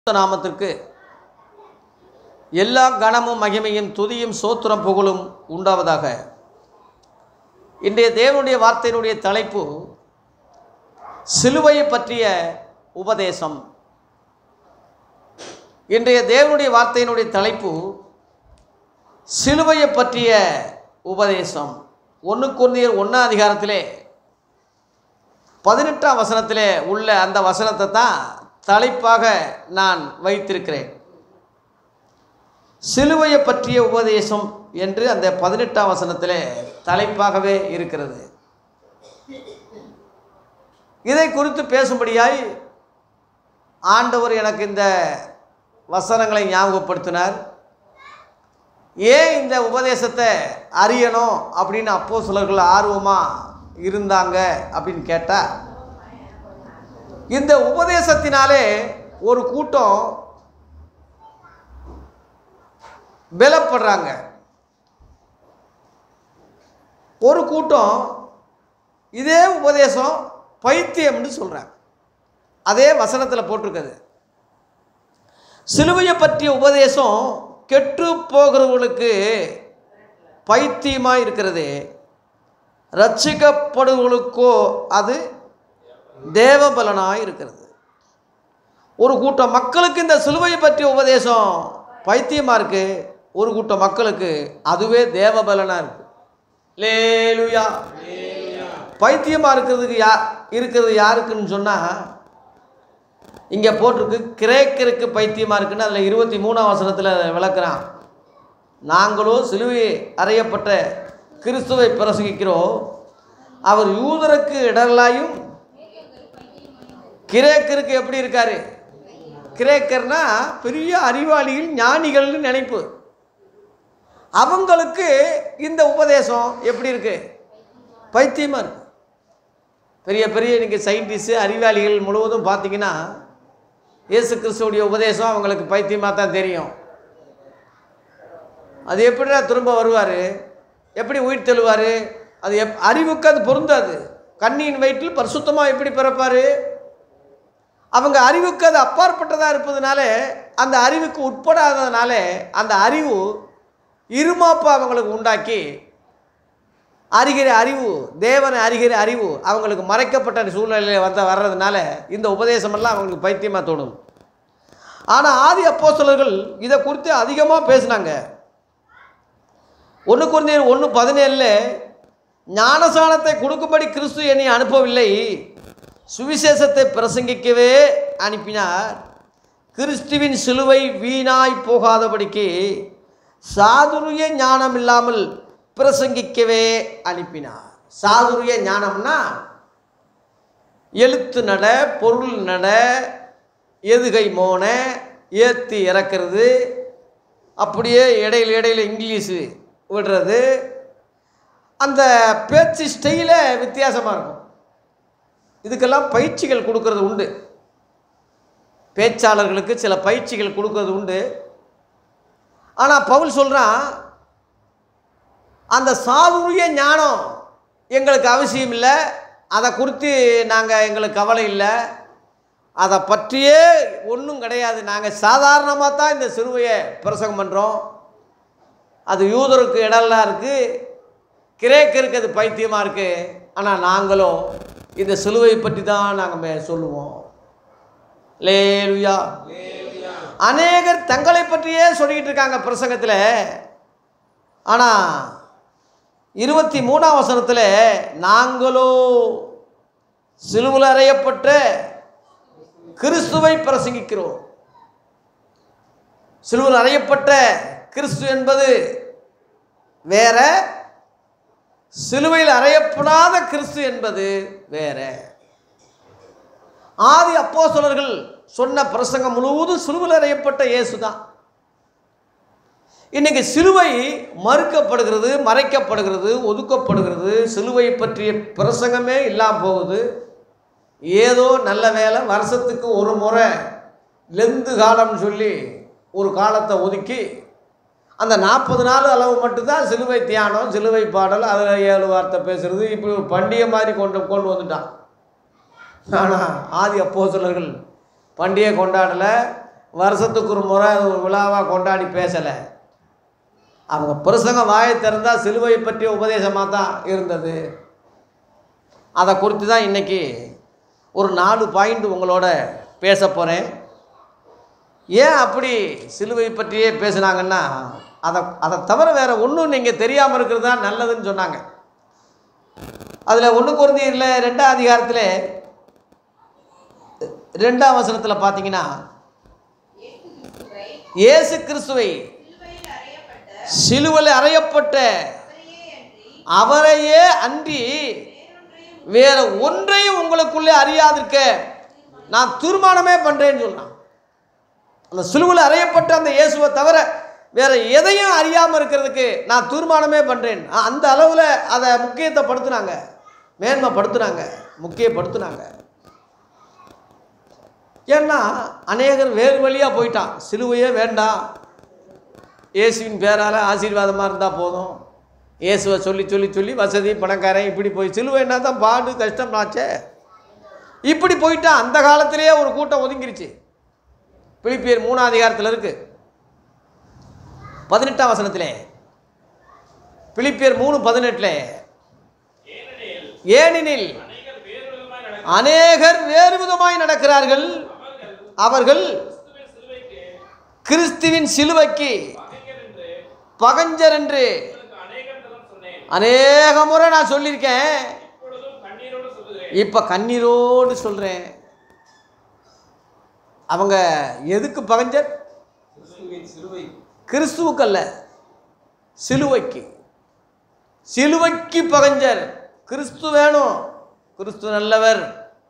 பரிசுத்த நாமத்திற்கு எல்லா கணமும் மகிமையும் துதியும் சோத்திரம் புகழும் உண்டாவதாக இன்றைய தேவனுடைய வார்த்தையினுடைய தலைப்பு சிலுவையை பற்றிய உபதேசம் இன்றைய தேவனுடைய வார்த்தையினுடைய தலைப்பு சிலுவையை பற்றிய உபதேசம் ஒன்று குருந்தியர் ஒன்றாம் அதிகாரத்திலே பதினெட்டாம் வசனத்திலே உள்ள அந்த வசனத்தை தான் தலைப்பாக நான் வைத்திருக்கிறேன் சிலுவையை பற்றிய உபதேசம் என்று அந்த பதினெட்டாம் வசனத்திலே தலைப்பாகவே இருக்கிறது இதை குறித்து பேசும்படியாய் ஆண்டவர் எனக்கு இந்த வசனங்களை ஞாபகப்படுத்தினார் ஏன் இந்த உபதேசத்தை அறியணும் அப்படின்னு அப்போ சிலர்கள் ஆர்வமாக இருந்தாங்க அப்படின்னு கேட்டால் இந்த உபதேசத்தினாலே ஒரு கூட்டம் பலப்படுறாங்க ஒரு கூட்டம் இதே உபதேசம் பைத்தியம்னு சொல்கிறாங்க அதே வசனத்தில் போட்டிருக்குது சிலுவையை பற்றிய உபதேசம் கெட்டு போகிறவர்களுக்கு பைத்தியமாக இருக்கிறது ரட்சிக்கப்படுவர்களுக்கோ அது தேவபலனாக இருக்கிறது ஒரு கூட்டம் மக்களுக்கு இந்த சிலுவையை பற்றிய உபதேசம் பைத்தியமாக இருக்குது ஒரு கூட்டம் மக்களுக்கு அதுவே தேவபலனாக இருக்குது லேலுயா பைத்தியமாக இருக்கிறதுக்கு யா இருக்கிறது யாருக்குன்னு சொன்னால் இங்கே போட்டிருக்கு கிரேக்கருக்கு பைத்தியமாக இருக்குன்னு அதில் இருபத்தி மூணாம் வசனத்தில் விளக்குறான் நாங்களோ சிலுவை அறையப்பட்ட கிறிஸ்துவை பிரசங்கிக்கிறோம் அவர் யூதருக்கு இடரலாயும் கிரேக்கருக்கு எப்படி இருக்காரு கிரேக்கர்னா பெரிய அறிவாளிகள் ஞானிகள்னு நினைப்பு அவங்களுக்கு இந்த உபதேசம் எப்படி இருக்கு பைத்தியமாக இருக்கு பெரிய பெரிய இன்றைக்கி சயின்டிஸ்ட்டு அறிவாளிகள் முழுவதும் பார்த்தீங்கன்னா இயேசு கிறிஸ்துவோடைய உபதேசம் அவங்களுக்கு பைத்தியமாக தான் தெரியும் அது எப்படிடா திரும்ப வருவார் எப்படி உயிர் தெழுவார் அது எப் அறிவுக்கு அது பொருந்தாது கண்ணியின் வயிற்றில் பரிசுத்தமாக எப்படி பிறப்பார் அவங்க அறிவுக்கு அது அப்பாற்பட்டதாக இருப்பதுனால அந்த அறிவுக்கு உட்படாததுனால அந்த அறிவு இருமாப்பு அவங்களுக்கு உண்டாக்கி அறிகிற அறிவு தேவனை அறிகிற அறிவு அவங்களுக்கு மறைக்கப்பட்ட சூழ்நிலையில் வந்த வர்றதுனால இந்த உபதேசமெல்லாம் அவங்களுக்கு பைத்தியமாக தோணும் ஆனால் ஆதி அப்போஸ்தலர்கள் இதை குறித்து அதிகமாக பேசினாங்க ஒன்று குறைந்த ஒன்று பதினேழில் ஞானசானத்தை கொடுக்கும்படி கிறிஸ்து என்னை அனுப்பவில்லை சுவிசேஷத்தை பிரசங்கிக்கவே அனுப்பினார் கிறிஸ்துவின் சிலுவை வீணாய் போகாதபடிக்கு சாதுரிய ஞானம் இல்லாமல் பிரசங்கிக்கவே அனுப்பினார் சாதுரிய ஞானம்னா எழுத்து நட பொருள் நட எதுகை மோன ஏற்றி இறக்கிறது அப்படியே இடையில இடையில இங்கிலீஷு விடுறது அந்த பேச்சு ஸ்டைலே வித்தியாசமாக இருக்கும் இதுக்கெல்லாம் பயிற்சிகள் கொடுக்கறது உண்டு பேச்சாளர்களுக்கு சில பயிற்சிகள் கொடுக்கறது உண்டு ஆனால் பவுல் சொல்கிறான் அந்த சாதுரிய ஞானம் எங்களுக்கு அவசியம் இல்லை அதை குறித்து நாங்கள் எங்களுக்கு கவலை இல்லை அதை பற்றியே ஒன்றும் கிடையாது நாங்கள் சாதாரணமாக தான் இந்த சிறுவையை பிரசங்கம் பண்ணுறோம் அது யூதருக்கு இடம்லாம் இருக்குது கிரேக்கருக்கு அது பைத்தியமாக இருக்குது ஆனால் நாங்களும் இந்த சிலுவை பற்றி தான் நாங்கள் சொல்லுவோம் லேலுயா அநேகர் தங்களை பற்றியே சொல்லிக்கிட்டு இருக்காங்க பிரசங்கத்தில் ஆனால் இருபத்தி மூணாம் வசனத்தில் நாங்களோ சிலுவில் அறையப்பட்ட கிறிஸ்துவை பிரசங்கிக்கிறோம் சிலுவில் அறையப்பட்ட கிறிஸ்து என்பது வேற சிலுவையில் அறையப்படாத கிறிஸ்து என்பது வேற ஆதி அப்போஸ்தலர்கள் சொன்ன பிரசங்கம் முழுவதும் சிலுவையில் அறையப்பட்ட இயேசு தான் இன்னைக்கு சிலுவை மறுக்கப்படுகிறது மறைக்கப்படுகிறது ஒதுக்கப்படுகிறது சிலுவை பற்றிய பிரசங்கமே இல்லாமல் போகுது ஏதோ நல்ல வேலை வருஷத்துக்கு ஒரு முறை லெந்து காலம்னு சொல்லி ஒரு காலத்தை ஒதுக்கி அந்த நாற்பது நாள் அளவு மட்டும்தான் சிலுவை தியானம் சிலுவை பாடல் அதில் ஏழு வார்த்தை பேசுகிறது இப்படி ஒரு பண்டிகை மாதிரி கொண்டு கொண்டு வந்துட்டான் ஆனால் ஆதி அப்போஸ்தலர்கள் பண்டிகை கொண்டாடலை வருஷத்துக்கு ஒரு முறை அது ஒரு விழாவாக கொண்டாடி பேசலை அவங்க பிரசங்க வாயை திறந்தால் சிலுவை பற்றிய உபதேசமாக தான் இருந்தது அதை குறித்து தான் இன்றைக்கி ஒரு நாலு பாயிண்ட் உங்களோட பேச போகிறேன் ஏன் அப்படி சிலுவை பற்றியே பேசுனாங்கன்னா அதை அதை தவிர வேறு ஒன்றும் நீங்கள் தெரியாமல் இருக்கிறது தான் நல்லதுன்னு சொன்னாங்க அதில் ஒன்று குறைந்தீரில் ரெண்டாம் அதிகாரத்தில் ரெண்டாம் வசனத்தில் பார்த்தீங்கன்னா இயேசு கிறிஸ்துவை சிலுவையில் அறையப்பட்ட அவரையே அன்றி வேற ஒன்றையும் உங்களுக்குள்ளே அறியாதிருக்க நான் தீர்மானமே பண்ணுறேன்னு சொன்னான் அந்த சிலுவையில் அறையப்பட்ட அந்த இயேசுவை தவிர வேற எதையும் அறியாமல் இருக்கிறதுக்கு நான் தீர்மானமே பண்ணுறேன் அந்த அளவில் அதை முக்கியத்தைப்படுத்துனாங்க மேன்மைப்படுத்துனாங்க முக்கியப்படுத்துனாங்க ஏன்னா அநேகர் வேறு வழியாக போயிட்டான் சிலுவையே வேண்டாம் இயேசுவின் பேரால் ஆசீர்வாதமாக இருந்தால் போதும் இயேசுவை சொல்லி சொல்லி சொல்லி வசதி பணக்காரன் இப்படி போய் சிலுவைன்னா தான் பாடு கஷ்டம்னாச்சே இப்படி போயிட்டா அந்த காலத்திலேயே ஒரு கூட்டம் ஒதுங்கிருச்சு பிலிப்பியர் மூணாம் அதிகாரத்தில் இருக்கு பதினெட்டாம் வசனத்திலே பிலிப்பியர் மூணு பதினெட்டில் ஏனெனில் அநேகர் வேறு விதமாய் நடக்கிறார்கள் அவர்கள் கிறிஸ்துவின் சிலுவைக்கு பகஞ்சர் என்று அநேக முறை நான் சொல்லியிருக்கேன் இப்போ கண்ணீரோடு சொல்கிறேன் அவங்க எதுக்கு பகஞ்சர் கிறிஸ்துவுக்கல்ல சிலுவைக்கு சிலுவைக்கு பகஞ்சர் கிறிஸ்து வேணும் கிறிஸ்து நல்லவர்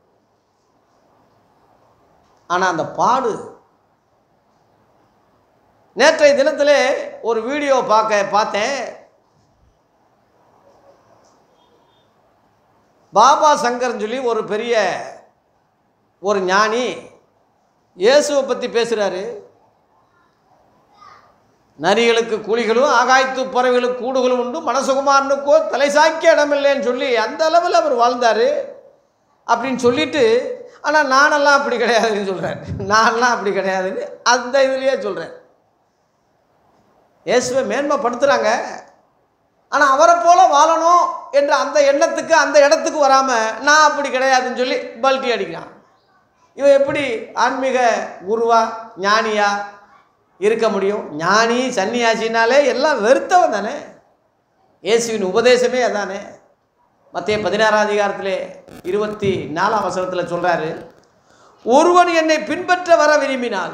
ஆனால் அந்த பாடு நேற்றைய தினத்திலே ஒரு வீடியோ பார்க்க பார்த்தேன் பாபா சங்கர்னு சொல்லி ஒரு பெரிய ஒரு ஞானி இயேசுவை பற்றி பேசுகிறாரு நரிகளுக்கு கூலிகளும் ஆகாயத்து பறவைகளுக்கு கூடுகளும் உண்டு மனசுகுமாரனுக்கோ தலை சாய்க்க இடமில்லைன்னு சொல்லி அந்த அளவில் அவர் வாழ்ந்தார் அப்படின்னு சொல்லிட்டு ஆனால் நானெல்லாம் அப்படி கிடையாதுன்னு சொல்கிறேன் நான்லாம் அப்படி கிடையாதுன்னு அந்த இதுலேயே சொல்கிறேன் இயேசுவை மேன்மைப்படுத்துகிறாங்க ஆனால் அவரை போல வாழணும் என்ற அந்த எண்ணத்துக்கு அந்த இடத்துக்கு வராமல் நான் அப்படி கிடையாதுன்னு சொல்லி பல்ட்டி அடிக்கிறான் இவன் எப்படி ஆன்மீக குருவா ஞானியா இருக்க முடியும் ஞானி சன்னியாசினாலே எல்லாம் வெறுத்தவன் தானே இயேசுவின் உபதேசமே அதானே மத்திய பதினாறாம் அதிகாரத்திலே இருபத்தி நாலாம் வசனத்தில் சொல்கிறாரு ஒருவன் என்னை பின்பற்ற வர விரும்பினால்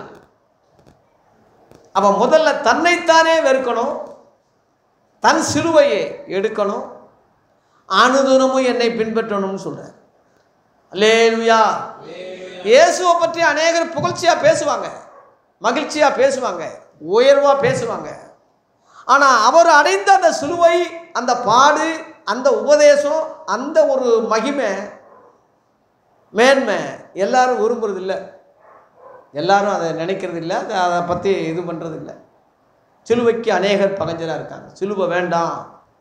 அவன் முதல்ல தன்னைத்தானே வெறுக்கணும் தன் சிலுவையை எடுக்கணும் அனுதினமும் என்னை பின்பற்றணும்னு சொல்கிறார் அல்லேலுயா இயேசுவை பற்றி அநேகர் புகழ்ச்சியாக பேசுவாங்க மகிழ்ச்சியாக பேசுவாங்க உயர்வாக பேசுவாங்க ஆனால் அவர் அடைந்த அந்த சிலுவை அந்த பாடு அந்த உபதேசம் அந்த ஒரு மகிமை மேன்மை எல்லாரும் விரும்புறது இல்லை எல்லாரும் அதை நினைக்கிறது இல்லை அதை அதை பற்றி இது பண்ணுறது இல்லை சிலுவைக்கு அநேகர் பகஞ்சராக இருக்காங்க சிலுவை வேண்டாம்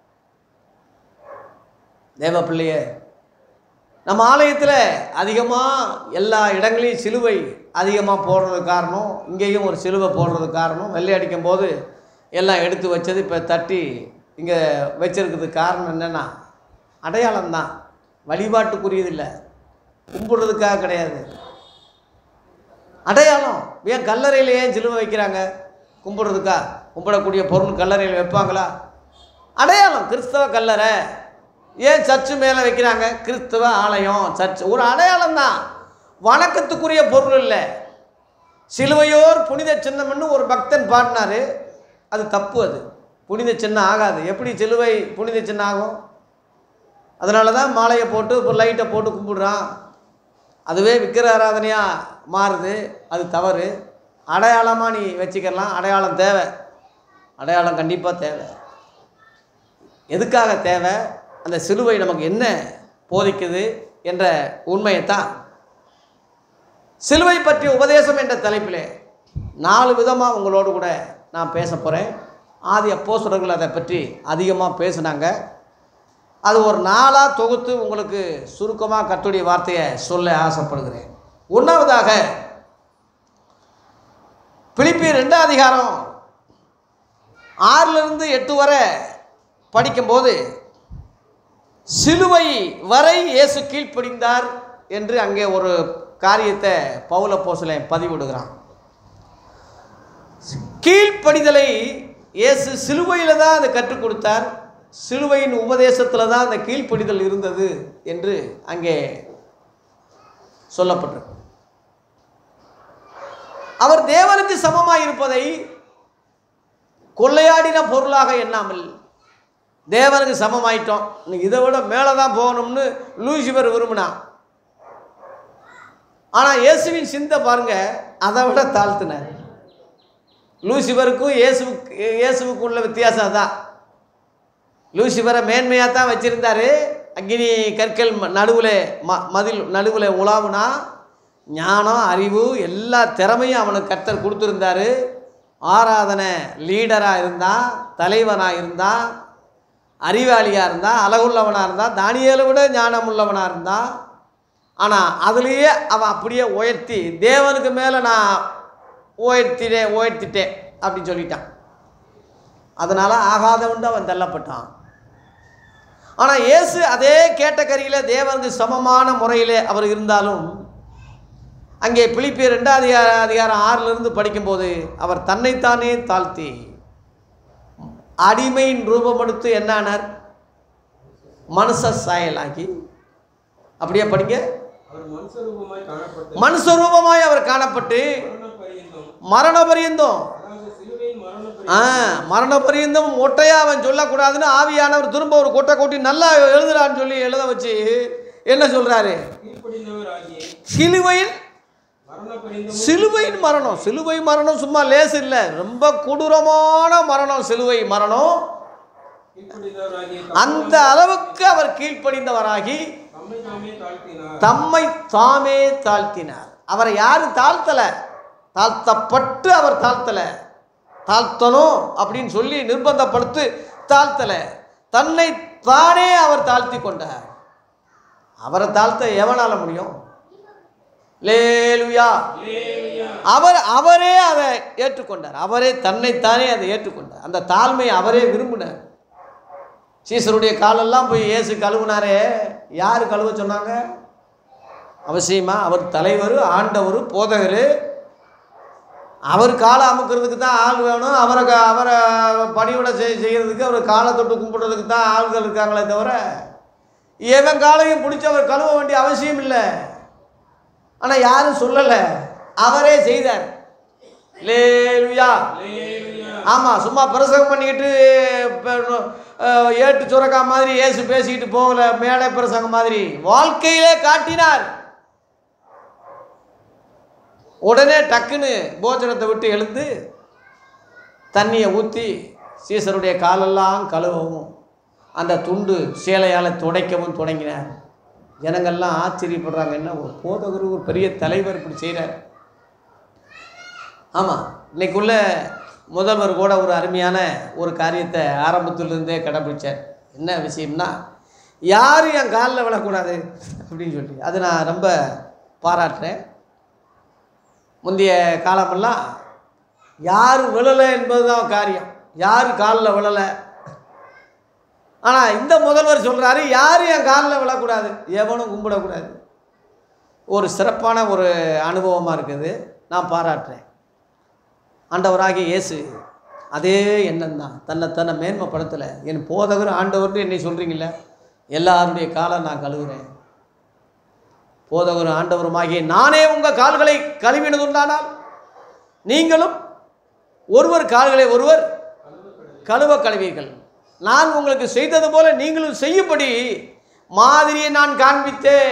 தேவ பிள்ளையே நம்ம ஆலயத்தில் அதிகமாக எல்லா இடங்களையும் சிலுவை அதிகமாக போடுறதுக்கு காரணம் இங்கேயும் ஒரு சிலுவை போடுறதுக்கு காரணம் வெள்ளை அடிக்கும் போது எல்லாம் எடுத்து வச்சது இப்போ தட்டி இங்கே வச்சிருக்கிறதுக்கு காரணம் என்னென்னா அடையாளம் தான் வழிபாட்டுக்குரியது இல்லை கும்பிடுறதுக்காக கிடையாது அடையாளம் ஏன் கல்லறையில் ஏன் சிலுவை வைக்கிறாங்க கும்பிடுறதுக்கா கும்பிடக்கூடிய பொருள் கல்லறையில் வைப்பாங்களா அடையாளம் கிறிஸ்தவ கல்லறை ஏன் சர்ச்சு மேலே வைக்கிறாங்க கிறிஸ்தவ ஆலயம் சர்ச் ஒரு அடையாளம் தான் வணக்கத்துக்குரிய பொருள் இல்லை சிலுவையோர் புனித சின்னம்னு ஒரு பக்தன் பாடினாரு அது தப்பு அது புனித சின்னம் ஆகாது எப்படி சிலுவை புனித சின்னம் ஆகும் அதனால தான் மாலையை போட்டு இப்போ லைட்டை போட்டு கும்பிடுறான் அதுவே விக்கிர ஆராதனையாக மாறுது அது தவறு அடையாளமாக நீ வச்சுக்கலாம் அடையாளம் தேவை அடையாளம் கண்டிப்பாக தேவை எதுக்காக தேவை அந்த சிலுவை நமக்கு என்ன போதிக்குது என்ற உண்மையைத்தான் சிலுவை பற்றிய உபதேசம் என்ற தலைப்பிலே நாலு விதமாக உங்களோடு கூட நான் பேச போகிறேன் ஆதி அப்போஸ்தலர்கள் அதை பற்றி அதிகமாக பேசுனாங்க அது ஒரு நாளாக தொகுத்து உங்களுக்கு சுருக்கமாக கத்துடைய வார்த்தையை சொல்ல ஆசைப்படுகிறேன் ஒன்றாவதாக பிலிப்பி ரெண்டாம் அதிகாரம் ஆறிலிருந்து எட்டு வரை படிக்கும்போது சிலுவை வரை இயேசு கீழ்ப்படிந்தார் என்று அங்கே ஒரு காரியத்தை பவுல போசலை பதிவிடுகிறான் கீழ்ப்படிதலை இயேசு சிலுவையில் தான் அதை கற்றுக் கொடுத்தார் சிலுவையின் உபதேசத்தில் தான் அந்த கீழ்ப்படிதல் இருந்தது என்று அங்கே சொல்லப்பட்டிருக்கு அவர் தேவனுக்கு சமமாக இருப்பதை கொள்ளையாடின பொருளாக எண்ணாமல் தேவனுக்கு சமமாயிட்டோம் இன்னைக்கு இதை விட மேலே தான் போகணும்னு லூசிபர் விரும்பினான் ஆனால் இயேசுவின் சிந்தை பாருங்க அதை விட தாழ்த்தினார் லூசிபருக்கும் இயேசுவுக்கு இயேசுவுக்கும் உள்ள வித்தியாசம் தான் லூசிபரை மேன்மையாக தான் வச்சுருந்தாரு அக்னி கற்கள் நடுவில் ம மதில் நடுவில் உலாவுனா ஞானம் அறிவு எல்லா திறமையும் அவனுக்கு கர்த்தர் கொடுத்துருந்தாரு ஆராதனை லீடராக இருந்தான் தலைவனாக இருந்தான் அறிவாளியாக இருந்தான் அழகுள்ளவனாக இருந்தான் தானியலை விட ஞானம் உள்ளவனாக இருந்தான் ஆனால் அதுலேயே அவன் அப்படியே உயர்த்தி தேவனுக்கு மேலே நான் உயர்த்திட்டேன் உயர்த்திட்டேன் அப்படின்னு சொல்லிட்டான் அதனால் ஆகாதவன் அவன் தள்ளப்பட்டான் ஆனால் இயேசு அதே கேட்டகரியில் தேவனுக்கு சமமான முறையில் அவர் இருந்தாலும் அங்கே பிலிப்பியர் ரெண்டாம் அதிகார அதிகாரம் ஆறிலிருந்து படிக்கும்போது அவர் தன்னைத்தானே தாழ்த்தி அடிமையின் ரூபம் எடுத்து என்னானார் மனுஷ சாயலாகி அப்படியே படிங்க அவர் மனுஷரூபமாய் காணப்பட்டு மனுஷ ரூபமாய் அவர் காணப்பட்டு மரண பரியந்தம் மரண பரியந்தம் அதாவது சிலுவையின் மரண ஆ மரண பரியந்தம் ஒட்டையா அவன் சொல்லக்கூடாதுன்னு ஆவியானவர் திரும்ப ஒரு கொட்டை கொட்டி நல்லா எழுதுறான்னு சொல்லி எழுத வச்சு என்ன சொல்றாரு கீழ்ப்படிந்தவர் ஆகிய சிலுவையின் மரண பரியந்தம் சிலுவையின் மரணம் சிலுவை மரணம் சும்மா லேசு இல்லை ரொம்ப கொடூரமான மரணம் சிலுவை மரணம் கீழ்ப்படிந்தவர் ஆகிய அந்த அளவுக்கு அவர் கீழ்ப்படிந்தவராகி தம்மை தாமே தாழ்த்தினார் தம்மை தாமே தாழ்த்தினார் அவரை யாரும் தாழ்த்தல தாழ்த்தப்பட்டு அவர் தாழ்த்தல தாழ்த்தணும் அப்படின்னு சொல்லி நிர்பந்தப்படுத்து தாழ்த்தல தன்னை தானே அவர் தாழ்த்தி கொண்டார் அவரை தாழ்த்த எவனால முடியும் லேலுயா அல்லேலூயா. அவர் அவரே அதை ஏற்றுக்கொண்டார் அவரே தன்னைத்தானே அதை ஏற்றுக்கொண்டார் அந்த தாழ்மையை அவரே விரும்பினார் சீசருடைய காலெல்லாம் போய் இயேசு கழுவுனாரே யார் கழுவ சொன்னாங்க அவசியமா அவர் தலைவர் ஆண்டவர் போதகர் அவர் காலை அமுக்கிறதுக்கு தான் ஆள் வேணும் அவரை க- அவரை பணிவிட செய் செய்கிறதுக்கு அவர் காலை தொட்டு கும்பிடுறதுக்கு தான் ஆள்கள் இருக்காங்களே தவிர எவன் காலையும் பிடிச்சி அவர் கழுவ வேண்டிய அவசியம் இல்லை ஆனால் யாரும் சொல்லலை அவரே செய்தார் லேலுயா அல்லேலூயா. ஆமாம் சும்மா பிரசங்கம் பண்ணிக்கிட்டு இப்ப, அஹ், ஏட்டு சுரக்கா மாதிரி ஏசு பேசிக்கிட்டு போகல மேடை பிரசங்கம் மாதிரி வாழ்க்கையிலே காட்டினார் உடனே டக்குன்னு போஜனத்தை விட்டு எழுந்து தண்ணியை ஊற்றி சீசருடைய காலெல்லாம் கழுவவும் அந்த துண்டு சேலையால் துடைக்கவும் தொடங்கினார் ஜனங்கள்லாம் ஆச்சரியப்படுறாங்க என்ன ஒரு போதகர் ஒரு பெரிய தலைவர் இப்படி செய்கிறார் ஆமாம் இன்னைக்குள்ள முதல்வர் கூட ஒரு அருமையான ஒரு காரியத்தை ஆரம்பத்திலிருந்தே கடைபிடிச்சார் என்ன விஷயம்னா யாரும் என் காலில் விழக்கூடாது அப்படின்னு சொல்லி அது நான் ரொம்ப பாராட்டுறேன் முந்தைய காலமெல்லாம் யார் விழலை என்பதுதான் காரியம் யார் காலில் விழலை ஆனால் இந்த முதல்வர் சொல்கிறாரு யாரும் என் காலில் விழக்கூடாது எவனும் கும்பிடக்கூடாது ஒரு சிறப்பான ஒரு அனுபவமாக இருக்குது நான் பாராட்டுறேன் ஆண்டவராகிய இயேசு அதே எண்ணம் தான் தன்னை தன்னை மேன்மைப்படுத்தலை என் போதகர் ஆண்டவர்னு என்னை சொல்கிறீங்களே எல்லாருடைய காலை நான் கழுவுறேன் போதகரும் ஆண்டவருமாகிய நானே உங்கள் கால்களை கழுவினதுண்டானால் நீங்களும் ஒருவர் கால்களை ஒருவர் கழுவ கழுவீர்கள் நான் உங்களுக்கு செய்தது போல நீங்களும் செய்யும்படி மாதிரியை நான் காண்பித்தேன்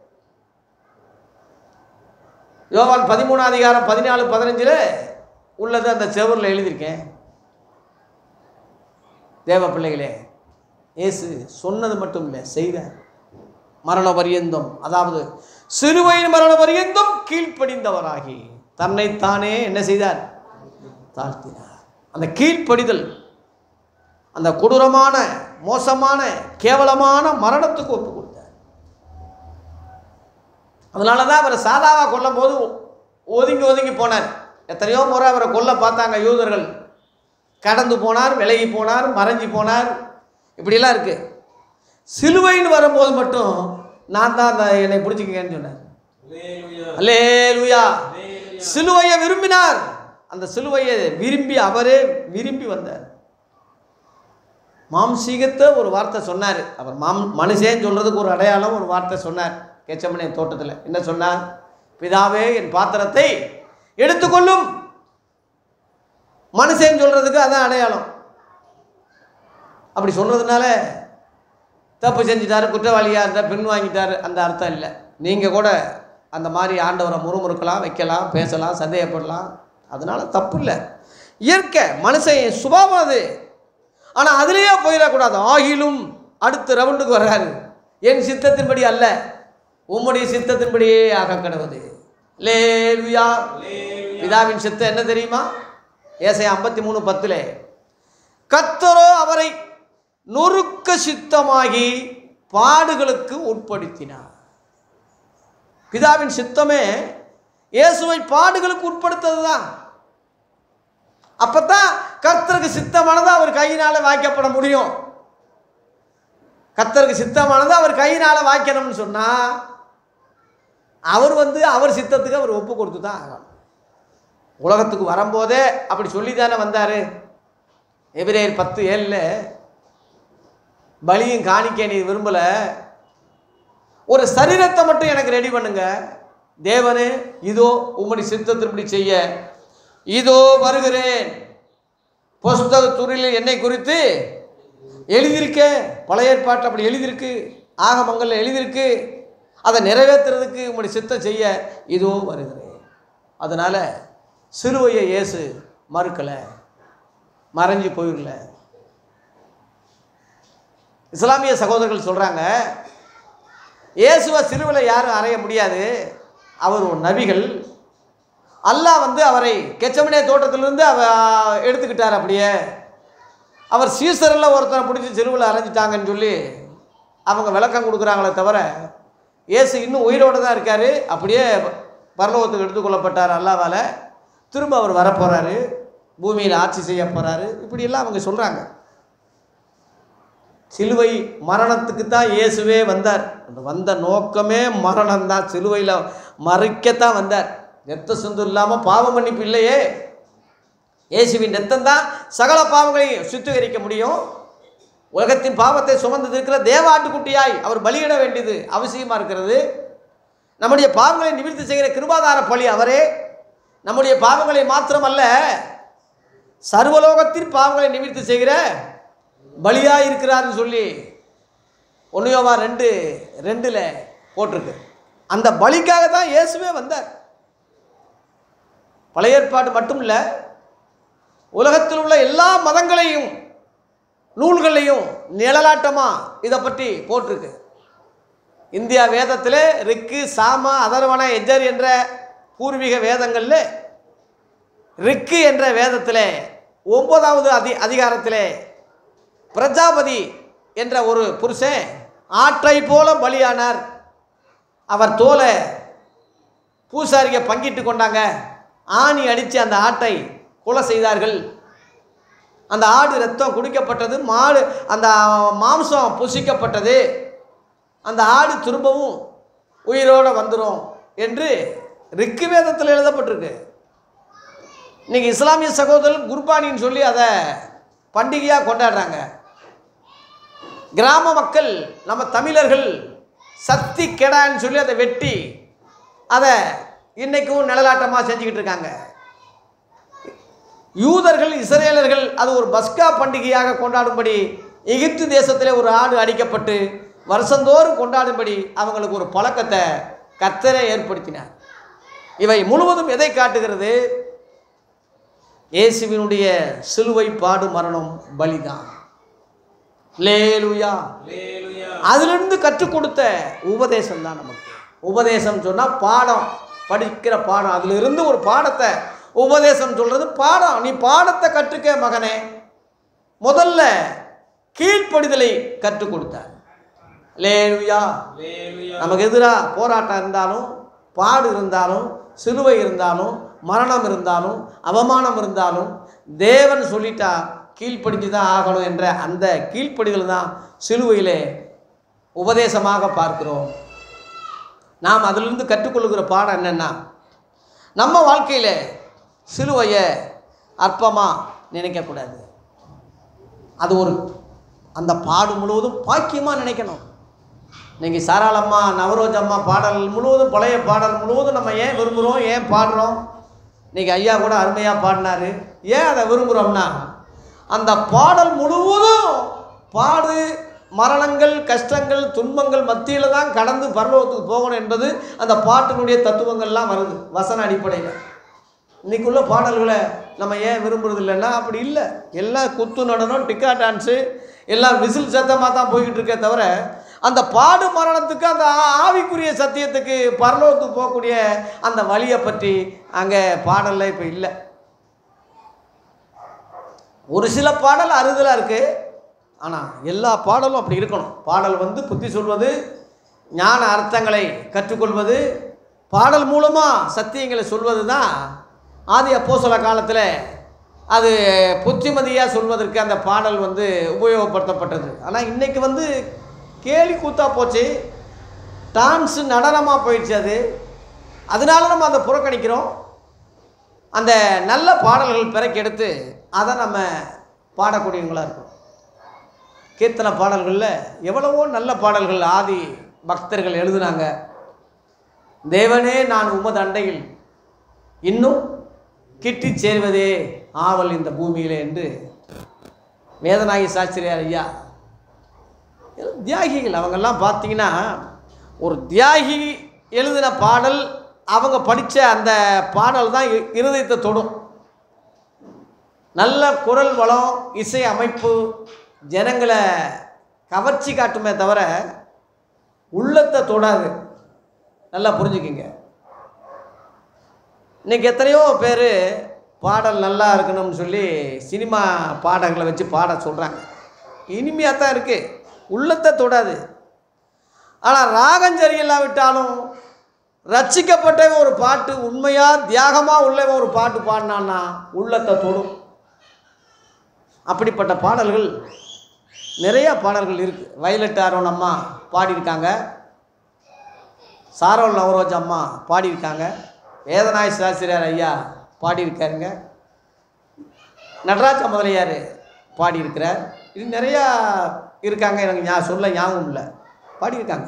யோவான் பதிமூணாம் அதிகாரம் பதினாலு பதினஞ்சில் உள்ளது அந்த செவரில் எழுதியிருக்கேன் தேவ பிள்ளைகளே இயேசு சொன்னது மட்டும் இல்லை செய்தார் மரண பரியந்தம் அதாவது சிறுவையின் மரண பரியந்தம் கீழ்ப்படிந்தவராகி தன்னைத்தானே என்ன செய்தார் தாழ்த்தினார் அந்த கீழ்ப்படிதல் அந்த கொடூரமான மோசமான கேவலமான மரணத்துக்கு ஒப்பு கொடுத்தார் அதனால தான் அவரை சாதாவாக கொல்லும் போது ஒதுங்கி ஒதுங்கி போனார் எத்தனையோ முறை அவரை கொல்ல பார்த்தாங்க யூதர்கள் கடந்து போனார் விலகி போனார் மறைஞ்சி போனார் இப்படியெல்லாம் இருக்கு சிலுவைன்னு வரும்போது மட்டும் நான் தான் அந்த என்னை பிடிச்சிக்கங்கன்னு சொன்னார் அல்லேலூயா அல்லேலூயா அல்லேலூயா சிலுவையை விரும்பினார் அந்த சிலுவையை விரும்பி அவரே விரும்பி வந்தார் மாம்சீகத்தை ஒரு வார்த்தை சொன்னார் அவர் மாம் மனுஷன் சொல்கிறதுக்கு ஒரு அடையாளம் ஒரு வார்த்தை சொன்னார் கேச்சமனை தோட்டத்தில் என்ன சொன்னார் பிதாவே என் பாத்திரத்தை எடுத்துக்கொள்ளும் மனுஷன் சொல்கிறதுக்கு அதான் அடையாளம் அப்படி சொல்கிறதுனால தப்பு செஞ்சிட்டாரு குற்றவாளியாக இருந்தால் பின் வாங்கிட்டாரு அந்த அர்த்தம் இல்லை நீங்கள் கூட அந்த மாதிரி ஆண்டவரை முறுமுறுக்கலாம் வைக்கலாம் பேசலாம் சந்தேகப்படலாம் அதனால தப்பு இல்லை இயற்கை மனுஷன் சுபாவம் அது ஆனால் அதுலேயே போயிடக்கூடாது ஆகிலும் அடுத்த ரவுண்டுக்கு வர்றாரு என் சித்தத்தின்படி அல்ல உம்முடைய சித்தத்தின்படியே ஆக கடவுது லேலுயா பிதாவின் சித்தம் என்ன தெரியுமா ஏசை ஐம்பத்தி மூணு பத்தில் கத்தரோ அவரை நொறுக்க சித்தமாகி பாடுகளுக்கு உட்படுத்தினார் பிதாவின் சித்தமே இயேசுவை பாடுகளுக்கு உட்படுத்தது தான் அப்பதான் கர்த்தருக்கு சித்தமானது அவர் கையினால வாய்க்கப்பட முடியும் கர்த்தருக்கு சித்தமானது அவர் கையினால வாய்க்கணும்னு சொன்னா அவர் வந்து அவர் சித்தத்துக்கு அவர் ஒப்பு கொடுத்து தான் ஆகணும் உலகத்துக்கு வரும்போதே அப்படி சொல்லி தானே வந்தார் எபிரேயர் பத்து ஏழில் பலியும் காணிக்க நீ விரும்பலை ஒரு சரீரத்தை மட்டும் எனக்கு ரெடி பண்ணுங்க தேவனே இதோ உம்முடைய சித்தத்தின்படி செய்ய இதோ வருகிறேன் புஸ்தக துறையில் என்னை குறித்து எழுதியிருக்க பழைய ஏற்பாட்டில் அப்படி எழுதியிருக்கு ஆகமங்களில் எழுதியிருக்கு அதை நிறைவேற்றுறதுக்கு உம்முடைய சித்தம் செய்ய இதோ வருகிறேன் அதனால் சிலுவையை இயேசு மறுக்கலை மறைஞ்சு போயிடல இஸ்லாமிய சகோதரர்கள் சொல்கிறாங்க இயேசுவை சிலுவையில் யாரும் அறைய முடியாது அவர் ஒரு நபிகள் அல்லாஹ் வந்து அவரை கெச்சமனே தோட்டத்திலிருந்து அவ எடுத்துக்கிட்டார் அப்படியே அவர் சீசரில் ஒருத்தனை பிடிச்சி சிலுவையில் அரைஞ்சிட்டாங்கன்னு சொல்லி அவங்க விளக்கம் கொடுக்குறாங்களே தவிர இயேசு இன்னும் உயிரோடு தான் இருக்கார் அப்படியே பரலோகத்துக்கு எடுத்துக்கொள்ளப்பட்டார் அல்லாவால் திரும்ப அவர் வரப்போகிறாரு பூமியில் ஆட்சி செய்ய போகிறாரு இப்படியெல்லாம் அவங்க சொல்கிறாங்க சிலுவை மரணத்துக்கு தான் இயேசுவே வந்தார் அந்த வந்த நோக்கமே மரணம் தான் சிலுவையில் மறைக்கத்தான் வந்தார் ரத்த சிந்து இல்லாமல் பாவ மன்னிப்பு இல்லையே இயேசுவின் ரத்தம் தான் சகல பாவங்களையும் சுத்திகரிக்க முடியும் உலகத்தின் பாவத்தை சுமந்து இருக்கிற தேவாட்டுக்குட்டியாய் அவர் பலியிட வேண்டியது அவசியமாக இருக்கிறது நம்முடைய பாவங்களை நிவர்த்தி செய்கிற கிருபாதார பலி அவரே நம்முடைய பாவங்களை மாத்திரமல்ல சர்வலோகத்தின் பாவங்களை நிவர்த்தி செய்கிற பலியாக இருக்கிறாருன்னு சொல்லி ஒன்றியோவா ரெண்டு ரெண்டில் போட்டிருக்கு அந்த பலிக்காக தான் இயேசுவே வந்தார் பழைய ஏற்பாடு மட்டும் இல்லை உலகத்தில் உள்ள எல்லா மதங்களையும் நூல்களையும் நிழலாட்டமாக இதை பற்றி போட்டிருக்கு இந்தியா வேதத்தில் ரிக்கு சாம அதர்வன எஜர் என்ற பூர்வீக வேதங்களில் ரிக்கு என்ற வேதத்தில் ஒன்பதாவது அதி அதிகாரத்தில் பிரஜாபதி என்ற ஒரு புருஷன் ஆற்றை போல பலியானார் அவர் தோலை பூசாரிக பங்கிட்டு கொண்டாங்க ஆணி அடித்து அந்த ஆட்டை கொலை செய்தார்கள் அந்த ஆடு ரத்தம் குடிக்கப்பட்டது மாடு அந்த மாம்சம் புசிக்கப்பட்டது அந்த ஆடு திரும்பவும் உயிரோடு வந்துடும் என்று ரிக்கு வேதத்தில் எழுதப்பட்டிருக்கு இன்னைக்கு இஸ்லாமிய சகோதரர் குர்பானின்னு சொல்லி அதை பண்டிகையாக கொண்டாடுறாங்க கிராம மக்கள் நம்ம தமிழர்கள் சக்தி கெடான்னு சொல்லி அதை வெட்டி அதை இன்னைக்கும் நிழலாட்டமாக செஞ்சுக்கிட்டு இருக்காங்க யூதர்கள் இஸ்ரேலர்கள் அது ஒரு பஸ்கா பண்டிகையாக கொண்டாடும்படி எகிப்து தேசத்தில் ஒரு ஆடு அடிக்கப்பட்டு வருஷந்தோறும் கொண்டாடும்படி அவங்களுக்கு ஒரு பழக்கத்தை கர்த்தரே ஏற்படுத்தினார் இவை முழுவதும் எதை காட்டுகிறது இயேசுவினுடைய சிலுவை பாடு மரணம் பலிதான் லேலுயா அல்லேலூயா அதிலிருந்து கற்றுக் கொடுத்த உபதேசம் தான் நமக்கு உபதேசம் சொன்னால் பாடம் படிக்கிற பாடம் அதிலிருந்து ஒரு பாடத்தை உபதேசம் சொல்கிறது பாடம் நீ பாடத்தை கற்றுக்க மகனே முதல்ல கீழ்ப்படிதலை கற்றுக் கொடுத்தார் லேலுயா அல்லேலூயா நமக்கு எதிராக போராட்டம் இருந்தாலும் பாடு இருந்தாலும் சிலுவை இருந்தாலும் மரணம் இருந்தாலும் அவமானம் இருந்தாலும் தேவன் சொல்லிட்டா கீழ்ப்படிஞ்சு தான் ஆகணும் என்ற அந்த கீழ்ப்படிதல் தான் சிலுவையிலே உபதேசமாக பார்க்கிறோம் நாம் அதிலிருந்து கற்றுக்கொள்கிற பாடம் என்னென்னா நம்ம வாழ்க்கையில் சிலுவையை அற்பமாக நினைக்கக்கூடாது அது ஒரு அந்த பாடு முழுவதும் பாக்கியமாக நினைக்கணும் நீங்கள் சாராளம்மா நவரோஜ் அம்மா பாடல் முழுவதும் பழைய பாடல் முழுவதும் நம்ம ஏன் விரும்புகிறோம் ஏன் பாடுறோம் இன்றைக்கி ஐயா கூட அருமையாக பாடினாரு ஏன் அதை விரும்புகிறோம்னா அந்த பாடல் முழுவதும் பாடு மரணங்கள் கஷ்டங்கள் துன்பங்கள் மத்தியில் தான் கடந்து பரலோகத்துக்கு போகணும் என்பது அந்த பாட்டினுடைய தத்துவங்கள்லாம் வருது வசன அடிப்படையில் இன்னைக்குள்ள பாடல்களை நம்ம ஏன் விரும்புறது இல்லைன்னா அப்படி இல்லை எல்லாம் குத்து நடனம் டிக்கா டான்ஸு எல்லாம் விசில் சத்தமாக தான் போய்கிட்டு இருக்கே தவிர அந்த பாடு மரணத்துக்கு அந்த ஆ- ஆவிக்குரிய சத்தியத்துக்கு பரலோகத்துக்கு போகக்கூடிய அந்த வழியை பற்றி அங்கே பாடலில் இப்போ இல்லை ஒரு சில பாடல் அறுதலாக இருக்குது ஆனால் எல்லா பாடலும் அப்படி இருக்கணும் பாடல் வந்து புத்தி சொல்வது ஞான அர்த்தங்களை கற்றுக்கொள்வது பாடல் மூலமாக சத்தியங்களை சொல்வது தான் ஆதி அப்போஸ்தல காலத்தில் அது புத்திமதியாக சொல்வதற்கு அந்த பாடல் வந்து உபயோகப்படுத்தப்பட்டது ஆனால் இன்றைக்கி வந்து கேலி கூத்தா போச்சு டான்ஸு நடனமாக போயிடுச்சு அது அதனால நம்ம அதை புறக்கணிக்கிறோம் அந்த நல்ல பாடல்கள் பிறக்கெடுத்து அதை நம்ம பாடக்கூடியவங்களாக இருக்கோம் கீர்த்தன பாடல்களில் எவ்வளவோ நல்ல பாடல்கள் ஆதி பக்தர்கள் எழுதுனாங்க தேவனே நான் உமது அண்டையில் இன்னும் கிட்டிச் சேர்வதே ஆவல் இந்த பூமியிலே என்று வேதநாயகி சாஸ்திரியார் ஐயா எல்லாம் தியாகிகள் அவங்கெல்லாம் பார்த்தீங்கன்னா ஒரு தியாகி எழுதின பாடல் அவங்க படித்த அந்த பாடல் தான் இ- இருதயத்தை தொடும் நல்ல குரல் வளம் இசை அமைப்பு ஜனங்களை கவர்ச்சி காட்டுமே தவிர உள்ளத்தை தொடாது நல்லா புரிஞ்சுக்கிங்க இன்னைக்கு எத்தனையோ பேர் பாடல் நல்லா இருக்கணும்னு சொல்லி சினிமா பாடல்களை வச்சு பாட சொல்கிறாங்க இனிமையாக தான் இருக்குது உள்ளத்தை தொடாது ஆனால் ராகம் சரியில்லாவிட்டாலும் ரட்சிக்கப்பட்ட ஒரு பாட்டு உண்மையாக தியாகமாக உள்ளவன் ஒரு பாட்டு பாடினான்னா உள்ளத்தை தொடும் அப்படிப்பட்ட பாடல்கள் நிறைய பாடல்கள் இருக்குது வயலட் ஆரோன் அம்மா பாடியிருக்காங்க சாரோல் நவரோஜ் அம்மா பாடியிருக்காங்க வேதநாய சாஸ்திரியார் ஐயா பாடியிருக்காருங்க நடராஜ முதலியார் பாடியிருக்கிறார் இது நிறையா இருக்காங்க எனக்கு ஞா சொல்ல ஞாபகம் இல்லை பாடியிருக்காங்க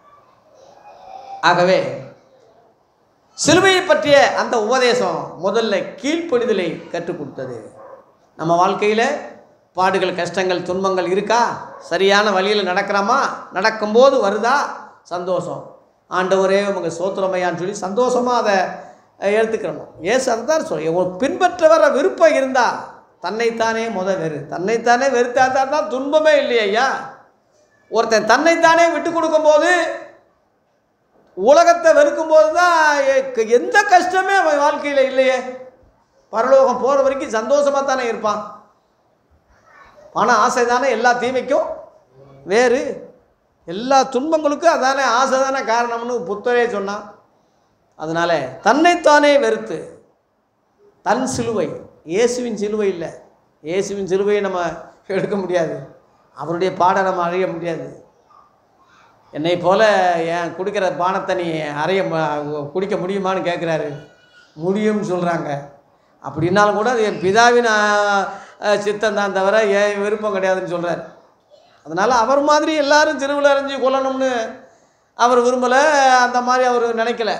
ஆகவே சிலுவையை பற்றிய அந்த உபதேசம் முதல்ல கீழ்ப்படிதலை கற்றுக் கொடுத்தது நம்ம வாழ்க்கையில் பாடுகள் கஷ்டங்கள் துன்பங்கள் இருக்கா சரியான வழியில் நடக்கிறோமா நடக்கும்போது வருதா சந்தோஷம் ஆண்டவரே உங்கள் சோத்திரமையான்னு சொல்லி சந்தோஷமாக அதை அஹ், எடுத்துக்கிறணும் ஏசு அதை தான் சொல்லி ஒரு பின்பற்ற வர விருப்பம் இருந்தால் தன்னைத்தானே முத வெறு தன்னைத்தானே வெறுத்தா தான் துன்பமே இல்லையா ஐயா ஒருத்தன் தன்னைத்தானே விட்டு கொடுக்கும்போது உலகத்தை வெறுக்கும்போது தான் எ- எந்த கஷ்டமே அவன் வாழ்க்கையில் இல்லையே பரலோகம் போகிற வரைக்கும் சந்தோஷமாக தானே இருப்பான் பண ஆசை தானே எல்லா தீமைக்கும் வேறு எல்லா துன்பங்களுக்கும் அதானே ஆசை தானே காரணம்னு புத்தரே சொன்னான் அதனால் தன்னைத்தானே வெறுத்து தன் சிலுவை இயேசுவின் சிலுவை இல்லை இயேசுவின் சிலுவையை நம்ம எடுக்க முடியாது அவருடைய பாட நம்ம அழிய முடியாது என்னை போல என் குடிக்கிற பானத்தை நீ அறைய ம- குடிக்க முடியுமான்னு கேட்குறாரு முடியும்னு சொல்கிறாங்க அப்படின்னாலும் கூட அது என் பிதாவின் சித்தம் தான் தவிர என் விருப்பம் கிடையாதுன்னு சொல்கிறார் அதனால் அவர் மாதிரி எல்லாரும் திருவிழா அரைஞ்சி கொல்லணும்னு அவர் விரும்பலை அந்த மாதிரி அவர் நினைக்கல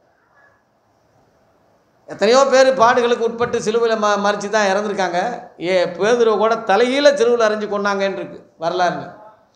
எத்தனையோ பேர் பாடுகளுக்கு உட்பட்டு சிலுவையில் ம மறித்து தான் இறந்துருக்காங்க ஏ பேதுருவை கூட தலைகீழ சிலுவையில் அரைஞ்சு கொண்டாங்கன்னு இருக்கு வரலாறுல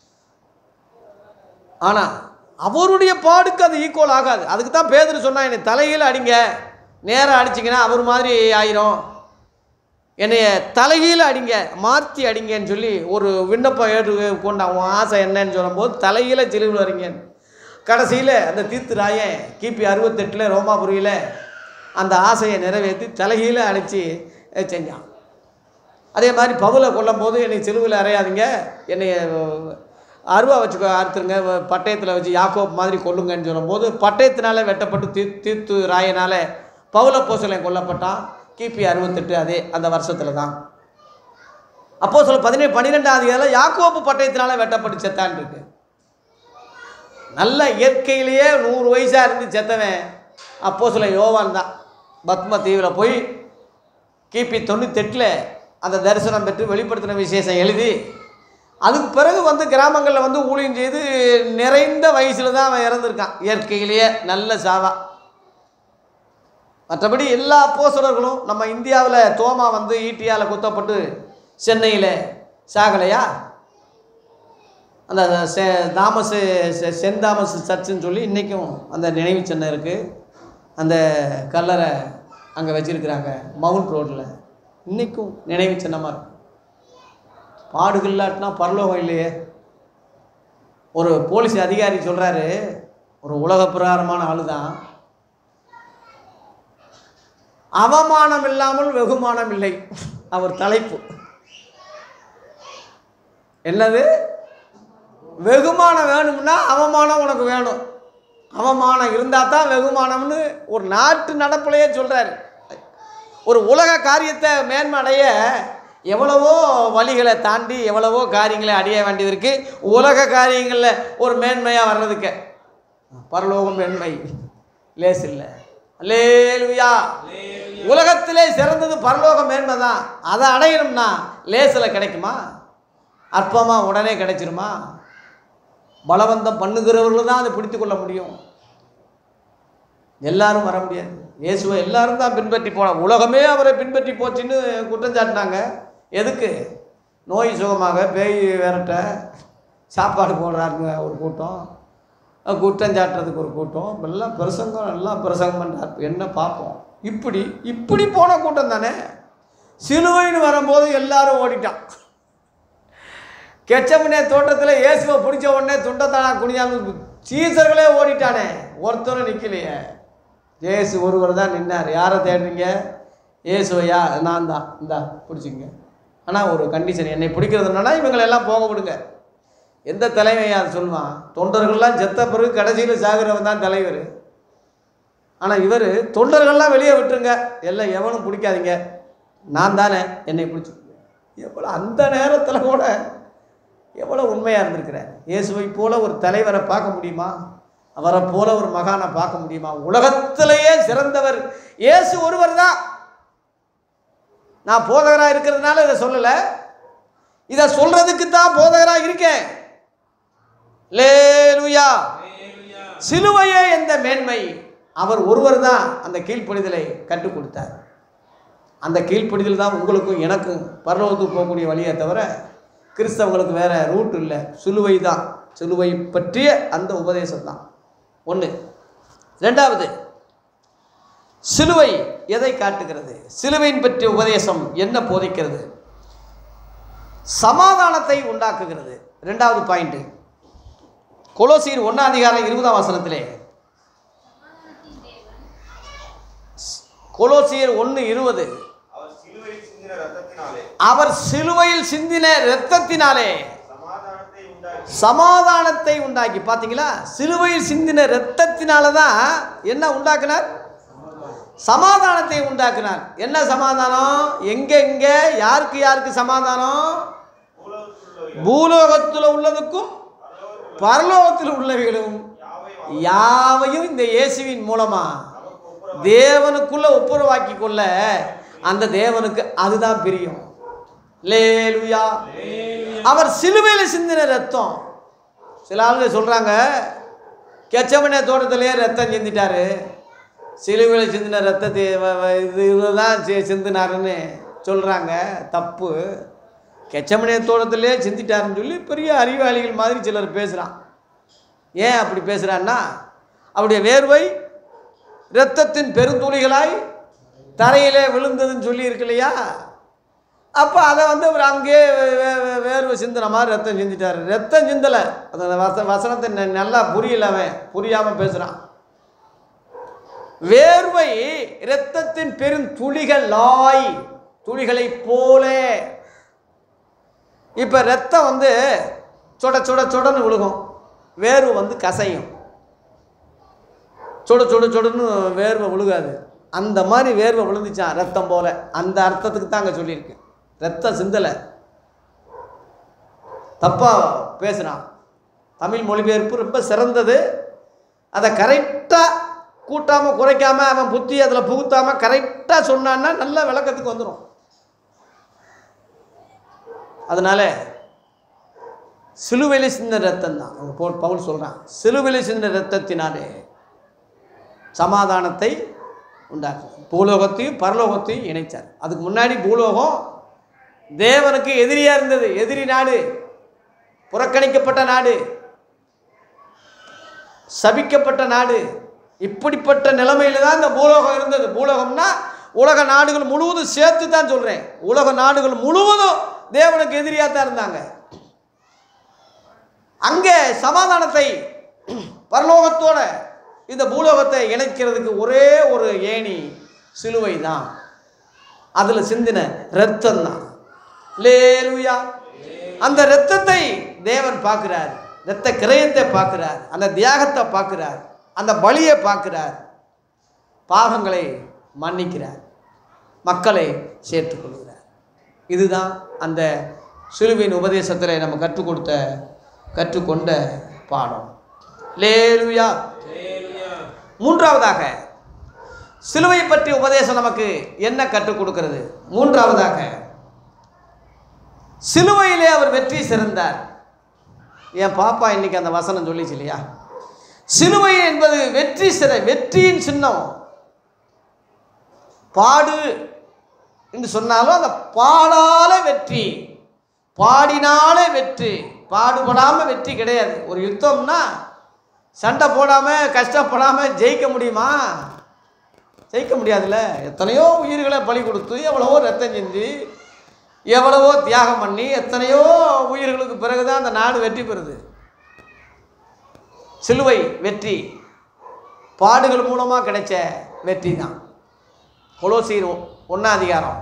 ஆனால் அவருடைய பாடுக்கு அது ஈக்குவல் ஆகாது அதுக்கு தான் பேதுரு சொன்னா என்னை தலைகீழ அடிங்க நேராக அடிச்சிங்கன்னா அவர் மாதிரி ஆயிரும் என்னைய தலைகீழ அடிங்க மாற்றி அடிங்கன்னு சொல்லி ஒரு விண்ணப்பம் ஏற்று கொண்டான் உன் ஆசை என்னன்னு சொல்லும்போது தலைகீழ சிலுவில் வரீங்கன்னு கடைசியில் அந்த தீர்த்து ராயன் கிபி அறுபத்தெட்டில் ரோமாபுரியில் அந்த ஆசையை நிறைவேற்றி தலைகீழ அடித்து செஞ்சான் அதே மாதிரி பவுலை கொல்லும் போது என்னை சிலுவையில் அறையாதீங்க என்னை அருவா வச்சு அறுத்துருங்க பட்டயத்தில் வச்சு யாக்கோப் மாதிரி கொல்லுங்கன்னு சொல்லும்போது பட்டயத்தினால வெட்டப்பட்டு தீ தீர்த்து ராயனால் பவுலப்போஸ்தலன் கொல்லப்பட்டான் கிபி அறுபத்தெட்டு அதே அந்த வருஷத்தில் தான் அப்போ சொல்ல பதினேழு பன்னிரெண்டாவது அதிகாரம் யாக்கோப்பு பட்டயத்தினால வெட்டப்பட்டு செத்தான் இருக்கு நல்ல இயற்கையிலேயே நூறு வயசாக இருந்து செத்தவன் அப்போ சொல்ல யோவான் தான் பத்ம தீவில் போய் கிபி தொண்ணூத்தெட்டில் அந்த தரிசனம் பெற்று வெளிப்படுத்தின விசேஷம் எழுதி அதுக்கு பிறகு வந்து கிராமங்களில் வந்து ஊழியம் செய்து நிறைந்த வயசில் தான் அவன் இறந்துருக்கான் இயற்கையிலேயே நல்ல சாவா மற்றபடி எல்லா அப்போஸ்தலர்களும் நம்ம இந்தியாவில் தோமா வந்து ஈட்டியால் குத்தப்பட்டு சென்னையில் சாகலையா அந்த செ தாமஸு செ- சென்ட் தாமஸ் சர்ச்சுன்னு சொல்லி இன்றைக்கும் அந்த நினைவு சின்னம் இருக்குது அந்த கல்லறை அங்கே வச்சுருக்குறாங்க மவுண்ட் ரோட்டில் இன்றைக்கும் நினைவு சின்னமாக இருக்கு பாடுகள் இல்லாட்டினா பரலோகம் இல்லையே ஒரு போலீஸ் அதிகாரி சொல்கிறாரு ஒரு உலக பிரகாரமான ஆளு தான் அவமானம் இல்லாமல் வெகுமானம் இல்லை அவர் தலைப்பு என்னது வெகுமானம் வேணும்னா அவமானம் உனக்கு வேணும் அவமானம் இருந்தால் தான் வெகுமானம்னு ஒரு நாட்டு நடப்புலையே சொல்கிறாரு ஒரு உலக காரியத்தை மேன்மடைய எவ்வளவோ வழிகளை தாண்டி எவ்வளவோ காரியங்களை அடைய வேண்டியது இருக்குது உலக காரியங்களில் ஒரு மேன்மையாக வர்றதுக்கு பரலோகம் மேன்மை லேஸ் இல்லை அல்லேலுயா உலகத்திலே சிறந்தது பரலோக மேன்மை தான் அதை அடையணும்னா லேசில் கிடைக்குமா அற்பமாக உடனே கிடைச்சிருமா பலவந்தம் பண்ணுகிறவர்கள் தான் அதை பிடித்து கொள்ள முடியும் எல்லாரும் வர முடியாது இயேசுவை எல்லாரும் தான் பின்பற்றி போன உலகமே அவரை பின்பற்றி போச்சுன்னு குற்றம் சாட்டினாங்க எதுக்கு நோய் சுகமாக பேய் விரட்ட சாப்பாடு போடுறாருங்க ஒரு கூட்டம் அஹ் குற்றம் சாட்டுறதுக்கு ஒரு கூட்டம் எல்லாம் பிரசங்கம் எல்லாம் பிரசங்கம் பண்ணுறாரு என்ன பார்ப்போம் இப்படி இப்படி போன கூட்டம் தானே சிலுவைன்னு வரும்போது எல்லாரும் ஓடிட்டான் கெச்சமனே தோட்டத்தில் இயேசுவை பிடிச்ச உடனே துண்டத்தானா குனியாம சீசர்களே ஓடிட்டானே ஒருத்தரும் நிற்கலையே இயேசு ஒருவர் தான் நின்னார் யாரை தேடுறீங்க இயேசுவையா நான் தான் இந்தா பிடிச்சிங்க ஆனால் ஒரு கண்டிஷன் என்னை பிடிக்கிறதுனால இவங்களை எல்லாம் போக விடுங்க எந்த தலைவன் அதை சொல்லுவான் தொண்டர்கள்லாம் செத்த பிறகு கடைசியில் சாகிறவன் தான் தலைவர் ஆனால் இவர் தொண்டர்கள்லாம் வெளியே விட்டுருங்க எல்லாம் எவனும் பிடிக்காதீங்க நான் தானே என்னை பிடிச்சி எவ்வளோ அந்த நேரத்தில் கூட எவ்வளோ உண்மையாக இருந்திருக்கிறார் இயேசுவை போல ஒரு தலைவரை பார்க்க முடியுமா அவரை போல ஒரு மகானை பார்க்க முடியுமா உலகத்திலேயே சிறந்தவர் இயேசு ஒருவர் தான் நான் போதகராக இருக்கிறதுனால இதை சொல்லலை இதை சொல்றதுக்கு தான் போதகராக இருக்கேன் லேலுயா சிலுவையே எந்த மேன்மை அவர் ஒருவர் தான் அந்த கீழ்ப்படிதலை கற்றுக் கொடுத்தார் அந்த கீழ்ப்படிதல் தான் உங்களுக்கும் எனக்கும் பரலோகத்துக்கு போகக்கூடிய வழியை தவிர கிறிஸ்தவங்களுக்கு வேற ரூட் இல்லை சிலுவை தான் சிலுவை பற்றிய அந்த உபதேசம் தான் ஒன்று ரெண்டாவது சிலுவை எதை காட்டுகிறது சிலுவையின் பற்றிய உபதேசம் என்ன போதிக்கிறது சமாதானத்தை உண்டாக்குகிறது ரெண்டாவது பாயிண்ட் கொலோசீர் ஒன்னாம் அதிகாரம் இருபதாம் வசனத்திலே கொலோசியர் ஒன்று இருபது அவர் சிலுவையில் சிந்தின ரத்தத்தினாலே அவர் சிலுவையில் சிந்தின இரத்தத்தினாலே சமாதானத்தை உண்டாக்கி சமாதானத்தை உண்டாக்கி பார்த்தீங்களா சிலுவையில் சிந்தின இரத்தத்தினால தான் என்ன உண்டாக்குனார் சமாதானத்தை உண்டாக்குனார் என்ன சமாதானம் எங்க எங்க யாருக்கு யாருக்கு சமாதானம் பூலோகத்தில் உள்ளதுக்கும் பரலோகத்தில் உள்ளவைகளும் யாவையும் இந்த இயேசுவின் மூலமா தேவனுக்குள்ள ஒப்புரவாக்கி கொள்ள அந்த தேவனுக்கு அதுதான் பிரியம் லேலுயா அவர் சிலுவையில் சிந்தின ரத்தம் சில ஆளுங்க சொல்கிறாங்க கெச்சமனே தோட்டத்திலேயே ரத்தம் சிந்திட்டாரு சிலுவையில் சிந்தின ரத்தத்தை வ- வ- இது இதுதான் சி- சிந்தினாருன்னு சொல்கிறாங்க தப்பு கெச்சமனே தோட்டத்திலே சிந்திட்டாருன்னு சொல்லி பெரிய அறிவாளிகள் மாதிரி சிலர் பேசுகிறான் ஏன் அப்படி பேசுகிறான்னா அவருடைய வேர்வை இரத்தத்தின் பெருந்துளிகளாய் தரையிலே விழுந்ததுன்னு சொல்லி இருக்கு இல்லையா அப்போ அதை வந்து அவர் அங்கேயே வே- வே- வே- வேர்வை சிந்தின மாதிரி ரத்தம் சிந்திட்டாரு ரத்தம் சிந்தலை அந்த வச வசனத்தை ந- நல்லா புரியல அவன் புரியாமல் பேசுகிறான் வேர்வை இரத்தத்தின் பெரும் துளிகளாய் துளிகளைப் போல இப்போ ரத்தம் வந்து சுட சுட சுடன்னு விழுகும் வேர்வை வந்து கசையும் சுட சுட சுடன்னு வேர்வை விழுகாது அந்த மாதிரி வேர்வை விழுந்துச்சான் ரத்தம் போல அந்த அர்த்தத்துக்கு தான் அங்கே சொல்லியிருக்கு ரத்தம் சிந்தலை தப்பாக பேசுகிறான் தமிழ் மொழிபெயர்ப்பு ரொம்ப சிறந்தது அதை கரெக்டாக கூட்டாமல் குறைக்காம அவன் புத்தி அதில் புகுத்தாமல் கரெக்டாக சொன்னான்னா நல்ல விளக்கத்துக்கு வந்துடும் அதனால் சிலுவையில் சின்ன ரத்தம் தான் அவங்க போ பவுல் சொல்கிறான் சிலுவையில் சின்ன ரத்தத்தினாலே சமாதானத்தை உண்டாக்கும் பூலோகத்தையும் பரலோகத்தையும் இணைச்சார் அதுக்கு முன்னாடி பூலோகம் தேவனுக்கு எதிரியாக இருந்தது எதிரி நாடு புறக்கணிக்கப்பட்ட நாடு சபிக்கப்பட்ட நாடு இப்படிப்பட்ட நிலைமையில தான் இந்த பூலோகம் இருந்தது பூலோகம்னா உலக நாடுகள் முழுவதும் சேர்த்து தான் சொல்கிறேன் உலக நாடுகள் முழுவதும் தேவனுக்கு எதிரியாக தான் இருந்தாங்க அங்கே சமாதானத்தை பரலோகத்தோட இந்த பூலோகத்தை இணைக்கிறதுக்கு ஒரே ஒரு ஏணி சிலுவை தான் அதில் சிந்தின ரத்தம் தான் லேலுயா அந்த ரத்தத்தை தேவன் பார்க்கிறார் இரத்த கிரயத்தை பார்க்கிறார் அந்த தியாகத்தை பார்க்கிறார் அந்த பலியை பார்க்கிறார் பாவங்களை மன்னிக்கிறார் மக்களை சேர்த்துக்கொள்கிறார் இதுதான் அந்த சிலுவையின் உபதேசத்தில் நம்ம கற்றுக் கொடுத்த கற்றுக்கொண்ட பாடம் லேலுயா Hallelujah. மூன்றாவதாக சிலுவை பற்றிய உபதேசம் நமக்கு என்ன கற்றுக் கொடுக்கிறது மூன்றாவதாக சிலுவையிலே அவர் வெற்றி சிறந்தார் என் பாப்பா இன்னைக்கு அந்த வசனம் சொல்லிச்சு இல்லையா சிலுவை என்பது வெற்றி சிற வெற்றியின் சின்னம் பாடு என்று சொன்னாலும் அந்த பாடால வெற்றி பாடினாலே வெற்றி பாடுபடாமல் வெற்றி கிடையாது ஒரு யுத்தம்னா சண்டை போடாமல் கஷ்டப்படாமல் ஜெயிக்க முடியுமா ஜெயிக்க முடியாதுல்ல எத்தனையோ உயிர்களை பலி கொடுத்து எவ்வளவோ ரத்தம் சிந்தி எவ்வளவோ தியாகம் பண்ணி எத்தனையோ உயிர்களுக்கு பிறகு தான் அந்த நாடு வெற்றி பெறுது சிலுவை வெற்றி பாடுகள் மூலமாக கிடைச்ச வெற்றி தான் கொலோசீர் ஒன்றாம் அதிகாரம்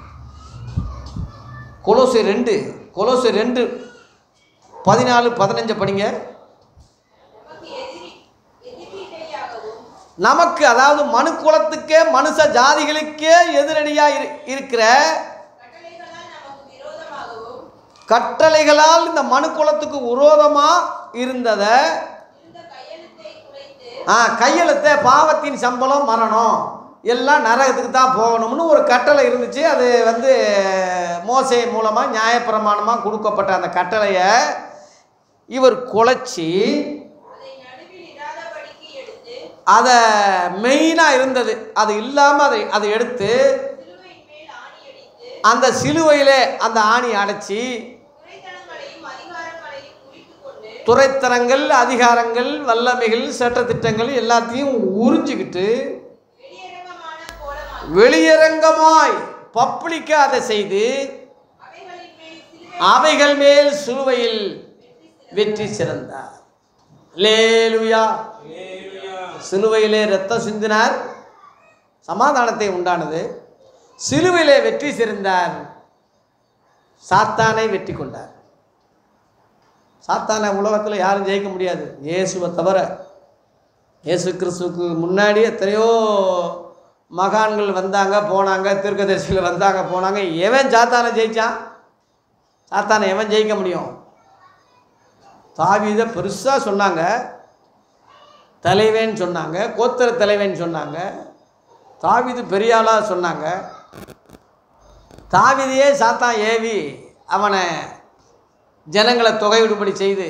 கொலோசை ரெண்டு கொலோசை ரெண்டு பதினாலு பதினஞ்சு படிங்க நமக்கு எதிரி எதிரிடையாகவும் நமக்கு அதாவது மனு குலத்துக்கே மனுஷ ஜாதிகளுக்கே எதிரடியாக இரு இருக்கிற கட்டளைகளால் நமக்கு விரோதமாகவும் கட்டளைகளால் இந்த மனு குலத்துக்கு விரோதமாக இருந்ததை இருந்த கையெழுத்தை குலைத்து ஆ கையெழுத்த பாவத்தின் சம்பளம் மரணம் எல்லாம் நரகத்துக்கு தான் போகணும்னு ஒரு கட்டளை இருந்துச்சு அது வந்து மோசை மூலமாக நியாயப்பிரமாணமாக கொடுக்கப்பட்ட அந்த கட்டளையை இவர் குலைச்சி அதை நடுவில் இராதபடிக்கு எடுத்து அதை மெயினாக இருந்தது அது இல்லாமல் அதை அதை எடுத்து சிலுவையின் மேல் ஆணியடித்து அந்த சிலுவையிலே அந்த ஆணி அடைச்சி குறைத்தனங்களையும் அதிகாரங்களையும் குறித்துக் கொண்டு துறைத்தனங்கள் அதிகாரங்கள் வல்லமைகள் சட்டத்திட்டங்கள் எல்லாத்தையும் உறிஞ்சிக்கிட்டு வெளியரங்கமான கோலமாக வெளியரங்கமாய் பப்ளிக்காக அதை செய்து அவைகளின் மேல் சிலுவை அவைகள் மேல் சிலுவையில் வெற்றி சிறந்தார் லேலுயா Hallelujah. சிலுவையிலே ரத்தம் சிந்தினார் சமாதானத்தை உண்டானது சிலுவையிலே வெற்றி சிறந்தார் சாத்தானை வெற்றி கொண்டார் சாத்தானை உலகத்தில் யாரும் ஜெயிக்க முடியாது இயேசுவை தவிர இயேசு கிறிஸ்துவுக்கு முன்னாடி எத்தனையோ மகான்கள் வந்தாங்க போனாங்க தீர்க்கதரிசிகள் வந்தாங்க போனாங்க எவன் சாத்தானை ஜெயிச்சான் சாத்தானை எவன் ஜெயிக்க முடியும் தாவீதை பெருசாக சொன்னாங்க தலைவன் சொன்னாங்க கோத்திர தலைவன் சொன்னாங்க தாவீது பெரியாளாக சொன்னாங்க தாவீதையே சாத்தான் ஏவி அவனை ஜனங்களை தொகைவிடுபடி செய்து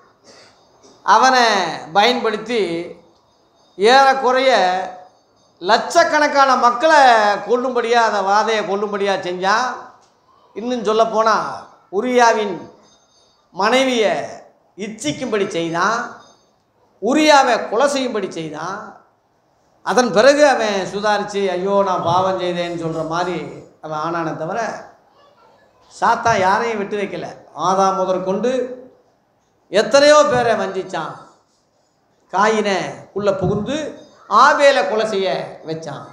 அவனை பயன்படுத்தி ஏறக்குறைய லட்சக்கணக்கான மக்களை கொல்லும்படியாக அந்த வாதையை கொல்லும்படியாக செஞ்சான் இன்னும் சொல்லப்போனால் உரியாவின் மனைவியை இச்சிக்கும்படி செய்தான் உரியாவை கொலை செய்யும்படி செய்தான் அதன் பிறகு அவன் சுதாரித்து ஐயோ நான் பாவம் செய்தேன்னு சொல்கிற மாதிரி அவன் ஆனானே தவிர சாத்தான் யாரையும் விட்டு வைக்கல ஆதாம் முதற்கொண்டு எத்தனையோ பேரை வஞ்சிச்சான் காயினை உள்ளே புகுந்து ஆபேலை கொலை செய்ய வச்சான்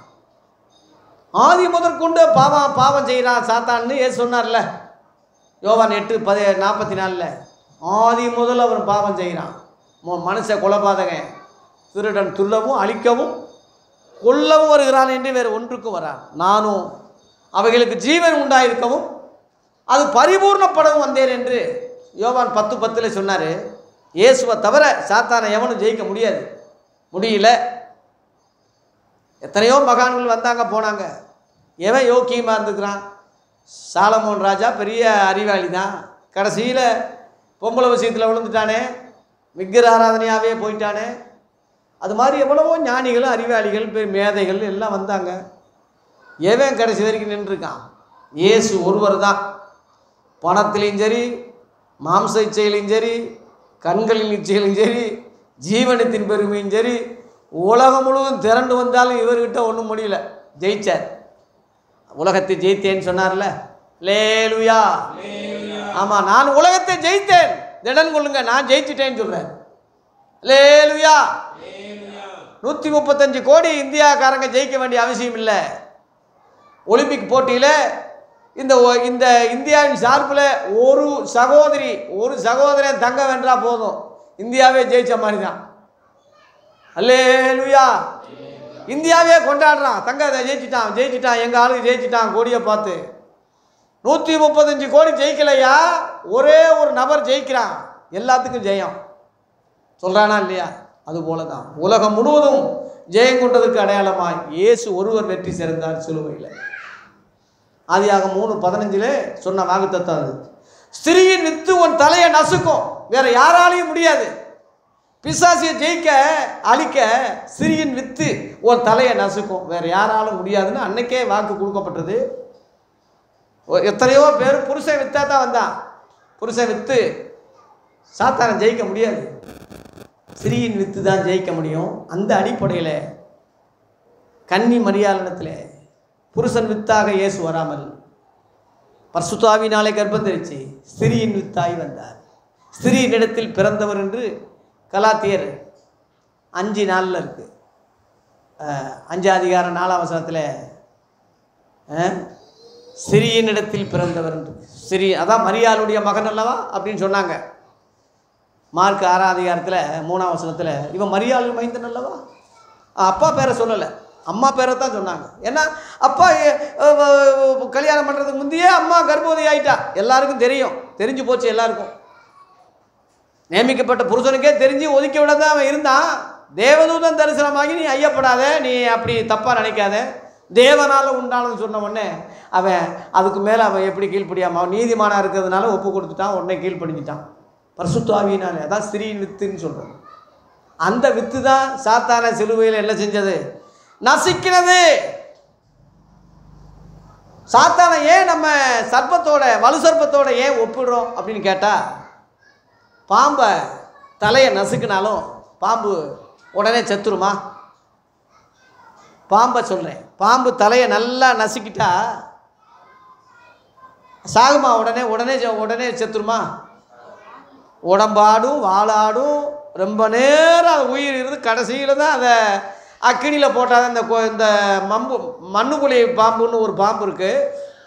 ஆதி முதற்கொண்டு பாவம் பாவம் செய்கிறான் சாத்தான்னு ஏசு சொன்னார்ல யோவான் எட்டு பதி நாற்பத்தி நாலில் ஆதி முதல் அவன் பாவம் செய்கிறான் மு- மனுஷ கொலைபாதகன் திருடன் துள்ளவும் அழிக்கவும் கொல்லவும் வருகிறான் என்று வேறு ஒன்றுக்கும் வரான் நானும் அவைகளுக்கு ஜீவன் உண்டாயிருக்கவும் அது பரிபூர்ணப்படவும் வந்தேன் என்று யோவான் பத்து பத்தில் சொன்னார் இயேசுவை தவிர சாத்தானை எவனும் ஜெயிக்க முடியாது முடியல எத்தனையோ மகான்கள் வந்தாங்க போனாங்க எவன் யோக்கியமாக இருந்துக்கிறான் சாலமோன் ராஜா பெரிய அறிவாளி தான் கடைசியில் பொம்பளை விஷயத்தில் விழுந்துட்டானே விக்கிர ஆராதனையாகவே போயிட்டானே அது மாதிரி எவ்வளவோ ஞானிகள் அறிவாளிகள் பெரிய மேதைகள் எல்லாம் வந்தாங்க எவன் கடைசி வரைக்கும் நின்றுருக்கான் இயேசு ஒருவர் தான் பணத்திலையும் சரி மாம்ச இச்சையிலையும் சரி கண்களின் இச்சையிலும் சரி ஜீவனத்தின் பெருமையும் சரி உலகம் முழுவதும் திரண்டு வந்தாலும் இவர்கிட்ட ஒன்றும் முடியல ஜெயிச்சார் உலகத்தை ஜெயித்தேன்னு சொன்னார்ல லேலுயா ஆமாம் நான் உலகத்தை ஜெயித்தேன் திடன் கொள்ளுங்க நான் ஜெயிச்சிட்டேன்னு சொல்கிறேன் லேலுயா நூற்றி முப்பத்தஞ்சு கோடி இந்தியாக்காரங்க ஜெயிக்க வேண்டிய அவசியம் இல்லை ஒலிம்பிக் போட்டியில் இந்த ஒ- இந்த இந்தியாவின் சார்பில் ஒரு சகோதரி ஒரு சகோதரன் தங்க வென்றா போதும் இந்தியாவே ஜெயிச்ச மாதிரி தான் அல்லேலுயா இந்தியாவே கொண்டாடுறான் தங்க அதை ஜெயிச்சிட்டான் ஜெயிச்சிட்டான் எங்கள் ஆளுக்கு ஜெயிச்சிட்டான் கோடியை பார்த்து நூற்றி முப்பத்தஞ்சு கோடி ஜெயிக்கலையா ஒரே ஒரு நபர் ஜெயிக்கிறான் எல்லாத்துக்கும் ஜெயம் சொல்கிறானா இல்லையா அது போல தான் உலகம் முழுவதும் ஜெயம் கொண்டதற்கு அடையாளமாய் இயேசு ஒருவர் வெற்றி சேர்ந்தார் சிலுவையில் ஆதியாக மூணு பதினஞ்சில் சொன்ன வாக்குத்தத்தம் அது ஸ்திரீயின் வித்து உன் தலையை நசுக்கும் வேற யாராலையும் முடியாது பிசாசியை ஜெயிக்க அழிக்க சிறியின் வித்து உன் தலையை நசுக்கும் வேற யாராலும் முடியாதுன்னு அன்னைக்கே வாக்கு கொடுக்கப்பட்டது ஒ- எத்தனையோ பேர் புருஷன் வித்தா தான் வந்தான் புருஷன் வித்து சாத்தானை ஜெயிக்க முடியாது சிறியின் வித்து தான் ஜெயிக்க முடியும் அந்த அடிப்படையில் கன்னி மரியாதனத்தில் புருஷன் வித்தாக இயேசு வராமல் பர்சுத்தாவினாலே கர்ப்பம் தரிச்சு ஸ்திரியின் வித்தாய் வந்தார் ஸ்திரீனிடத்தில் பிறந்தவர் என்று கலாத்தியர் அஞ்சு நாளில் இருக்கு அஹ், அஞ்சு அதிகாரம் நாலாம் வசனத்தில் சிறியனிடத்தில் பிறந்தவர் என்று சிறி அதான் மரியாளுடைய மகன் அல்லவா அப்படின்னு சொன்னாங்க மார்க் ஆறாம் அதிகாரத்தில் மூணாம் வசனத்தில் இவன் மரியாள் மைந்தன் அல்லவா அப்பா பேரை சொல்லலை அம்மா பேரை தான் சொன்னாங்க ஏன்னா அப்பா எ- அஹ் அஹ் கல்யாணம் பண்ணுறதுக்கு முந்தையே அம்மா கர்ப்பவதி ஆயிட்டா எல்லாருக்கும் தெரியும் தெரிஞ்சு போச்சு எல்லாருக்கும் நியமிக்கப்பட்ட புருஷனுக்கே தெரிஞ்சு ஒதுக்கி விட தான் அவன் இருந்தான் தேவதூதன் தரிசனமாகி நீ ஐயப்படாத நீ அப்படி தப்பாக நினைக்காத தேவனால் உண்டானது சொன்ன உடனே அவன் அதுக்கு மேலே அவன் எப்படி கீழ்ப்படியாம அவன் நீதிமானாக இருக்கிறதுனால ஒப்பு கொடுத்துட்டான் உடனே கீழ்ப்படிஞ்சிட்டான் பரிசுத்தாவினாலே அதான் ஸ்திரீ வித்துன்னு சொல்கிறோம் அந்த வித்து தான் சாத்தான சிலுவையில் என்ன செஞ்சது நசிக்கிறது சாத்தானை ஏன் நம்ம சர்ப்பத்தோட வலு சர்ப்பத்தோட ஏன் ஒப்பிடுறோம் அப்படின்னு கேட்டால் பாம்பை தலையை நசுக்கினாலும் பாம்பு உடனே செத்துருமா பாம்பை சொல்கிறேன் பாம்பு தலையை நல்லா நசுக்கிட்டா சாகுமா உடனே உடனே செ- உடனே செத்துருமா உடம்பாடும் வாழாடும் ரொம்ப நேரம் அது உயிர் இருந்து கடைசியில் தான் அதை அக்கினியில் போட்டால் தான் இந்த கொ- இந்த மம்பு மண்ணுக்குழி பாம்புன்னு ஒரு பாம்பு இருக்குது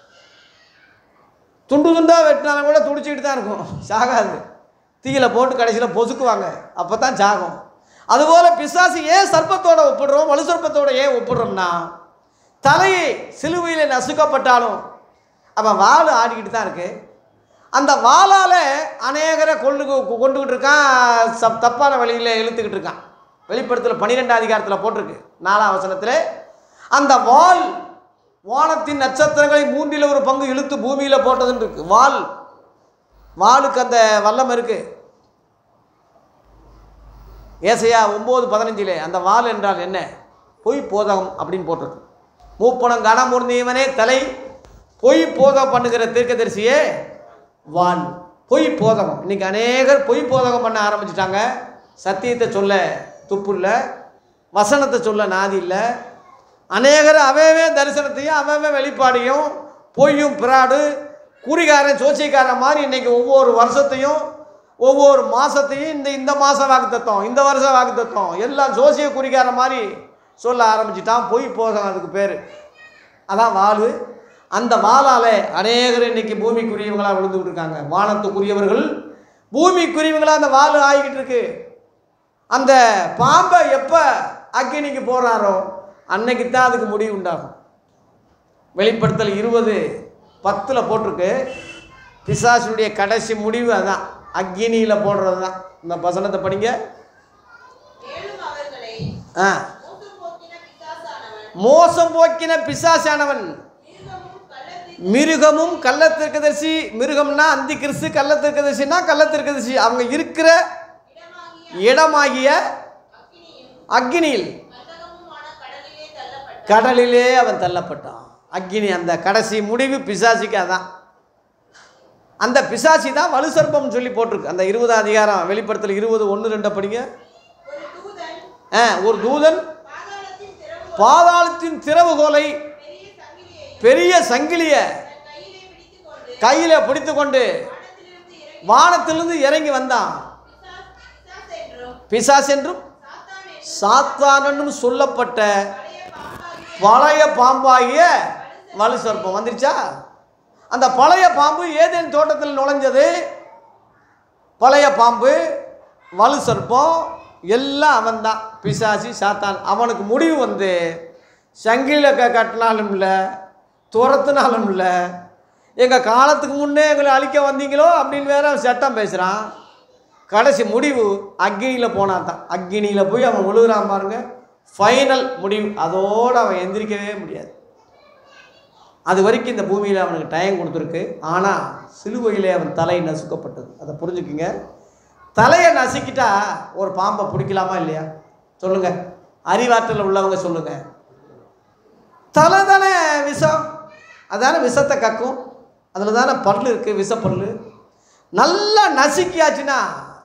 துண்டு துண்டாக வெட்டினாலும் கூட துடிச்சிக்கிட்டு தான் இருக்கும் சாகாது தீயில போட்டு கடைசியில் பொசுக்குவாங்க அப்போ தான் சாகும் அதுபோல் பிசாசு ஏன் சர்ப்பத்தோட ஒப்பிடுறோம் வலு சர்ப்பத்தோட ஏன் ஒப்பிடுறோம்னா தலையை சிலுவையில் நசுக்கப்பட்டாலும் அவன் வாள் ஆடிக்கிட்டு தான் இருக்கு அந்த வாளால் அநேகரை கொண்டு கொண்டுக்கிட்டு இருக்கான் சப் தப்பான வழியில் இழுத்துக்கிட்டு இருக்கான் வெளிப்படுத்தல பன்னிரெண்டாம் அதிகாரத்தில் போட்டிருக்கு நாலாம் வசனத்தில் அந்த வாள் வானத்தின் நட்சத்திரங்களை மூன்றில் ஒரு பங்கு இழுத்து பூமியில் போட்டதுன்னு இருக்கு வாள் வாளுக்கு அந்த வல்லம் இருக்கு ஏசையா ஒம்பது பதினஞ்சிலே அந்த வாள் என்றால் என்ன பொய் போதகம் அப்படின்னு போட்டிருக்கு மூப்பனம் கனமுர்ந்தியவனே தலை பொய் போதகம் பண்ணுகிற தீர்க்கதரிசியே வாள் பொய் போதகம் இன்னைக்கு அநேகர் பொய் போதகம் பண்ண ஆரம்பிச்சிட்டாங்க சத்தியத்தை சொல்ல துப்பு இல்லை வசனத்தை சொல்ல நாதி இல்லை அநேகர் அவவே தரிசனத்தையும் அவவே வெளிப்பாடையும் பொய்யும் பிராடு குறிகாரன் சோசியக்காரன் மாதிரி இன்னைக்கு ஒவ்வொரு வருஷத்தையும் ஒவ்வொரு மாதத்தையும் இந்த இந்த மாதம் வாக்குத்தத்தம் இந்த வருஷம் வாக்குத்தத்தம் எல்லாம் ஜோசிய குறிக்கார மாதிரி சொல்ல ஆரம்பிச்சிட்டான் பொய் போதகம் அதுக்கு பேர் அதான் வாள் அந்த வாளால் அநேகர் இன்னைக்கு பூமிக்குரியவங்களாக விழுந்துக்கிட்டு இருக்காங்க வானத்துக்குரியவர்கள் பூமிக்குரியவங்களாக அந்த வாள் ஆகிக்கிட்டு இருக்கு அந்த பாம்பை எப்போ அக்கினிக்கு போடுறாரோ அன்னைக்கு தான் அதுக்கு முடிவு உண்டாகும் வெளிப்படுத்தல் இருபது பத்தில் போட்டிருக்கு பிசாசுடைய கடைசி முடிவு அதான் அக்கினியில் போடுறது தான் இந்த வசனத்தை படிங்க மேலும் அவர்களை ஆ மோசம் போக்கின பிசாசானவன் மோசம் போக்கின பிசாசானவன் மிருகமும் கள்ளத்தின் மிருகமும் கள்ளத்திற்கதர்சி மிருகம்னா அந்தி கிறிஸ்து கள்ளத்திற்கதர்சினா கள்ளத்திற்கதர்சி அவங்க இருக்கிற இடமாகிய இடமாகிய அக்கினியும் அக்கினியில் கந்தகமுமான கடலிலே தள்ளப்பட்ட கடலிலே அவன் தள்ளப்பட்டான் அக்கினி அந்த கடைசி முடிவு பிசாசிக்கு அதான் அந்த பிசாசி தான் வலு சர்ப்பம்னு சொல்லி போட்டிருக்கு அந்த இருபதாம் அதிகாரம் வெளிப்படுத்தல் இருபது ஒன்று ரெண்டை படிங்க ஒரு தூதன் ஆ ஒரு தூதன் பாதாளத்தின் திறவு பாதாளத்தின் திறவுகோலை பெரிய சங்கிலியையும் பெரிய சங்கிலிய தன் கையிலே பிடித்துக்கொண்டு கையில பிடித்து கொண்டு வானத்திலிருந்து இறங்கி வானத்திலிருந்து இறங்கி வந்தான் பிசாஸ் பிசாஸ் என்றும் பிசாஸ் என்றும் சாத்தான் என்றும் சாத்தானனும் சொல்லப்பட்ட பழைய பாம்பாகிய பழைய பாம்பாகிய வலு சர்ப்பம் வந்துருச்சா அந்த பழைய பாம்பு ஏதேன் தோட்டத்தில் நுழைஞ்சது பழைய பாம்பு வலு சர்ப்பம் எல்லாம் அவன்தான் பிசாசி சாத்தான் அவனுக்கு முடிவு வந்து சங்கிலியில் க கட்டினாலும் இல்லை துரத்துனாலும் இல்லை எங்கள் காலத்துக்கு முன்னே எங்களை அழிக்க வந்தீங்களோ அப்படின்னு வேற அவன் சட்டம் பேசுகிறான் கடைசி முடிவு அக்னியில் போனான் தான் அக்னியில் போய் அவன் விழுகிறான் பாருங்க ஃபைனல் முடிவு அதோடு அவன் எந்திரிக்கவே முடியாது அது வரைக்கும் இந்த பூமியில் அவனுக்கு டைம் கொடுத்துருக்கு ஆனால் சிலுவையிலே அவன் தலை நசுக்கப்பட்டது அதை புரிஞ்சுக்குங்க தலையை நசுக்கிட்டா ஒரு பாம்பை பிடிக்கலாமா இல்லையா சொல்லுங்க அறிவாற்றல் உள்ளவங்க சொல்லுங்க தலை தானே விஷம் அதானே விஷத்தை கக்கும் அதில் தானே பல்லு இருக்குது விஷப்பல்லு நல்லா நசுக்கியாச்சுன்னா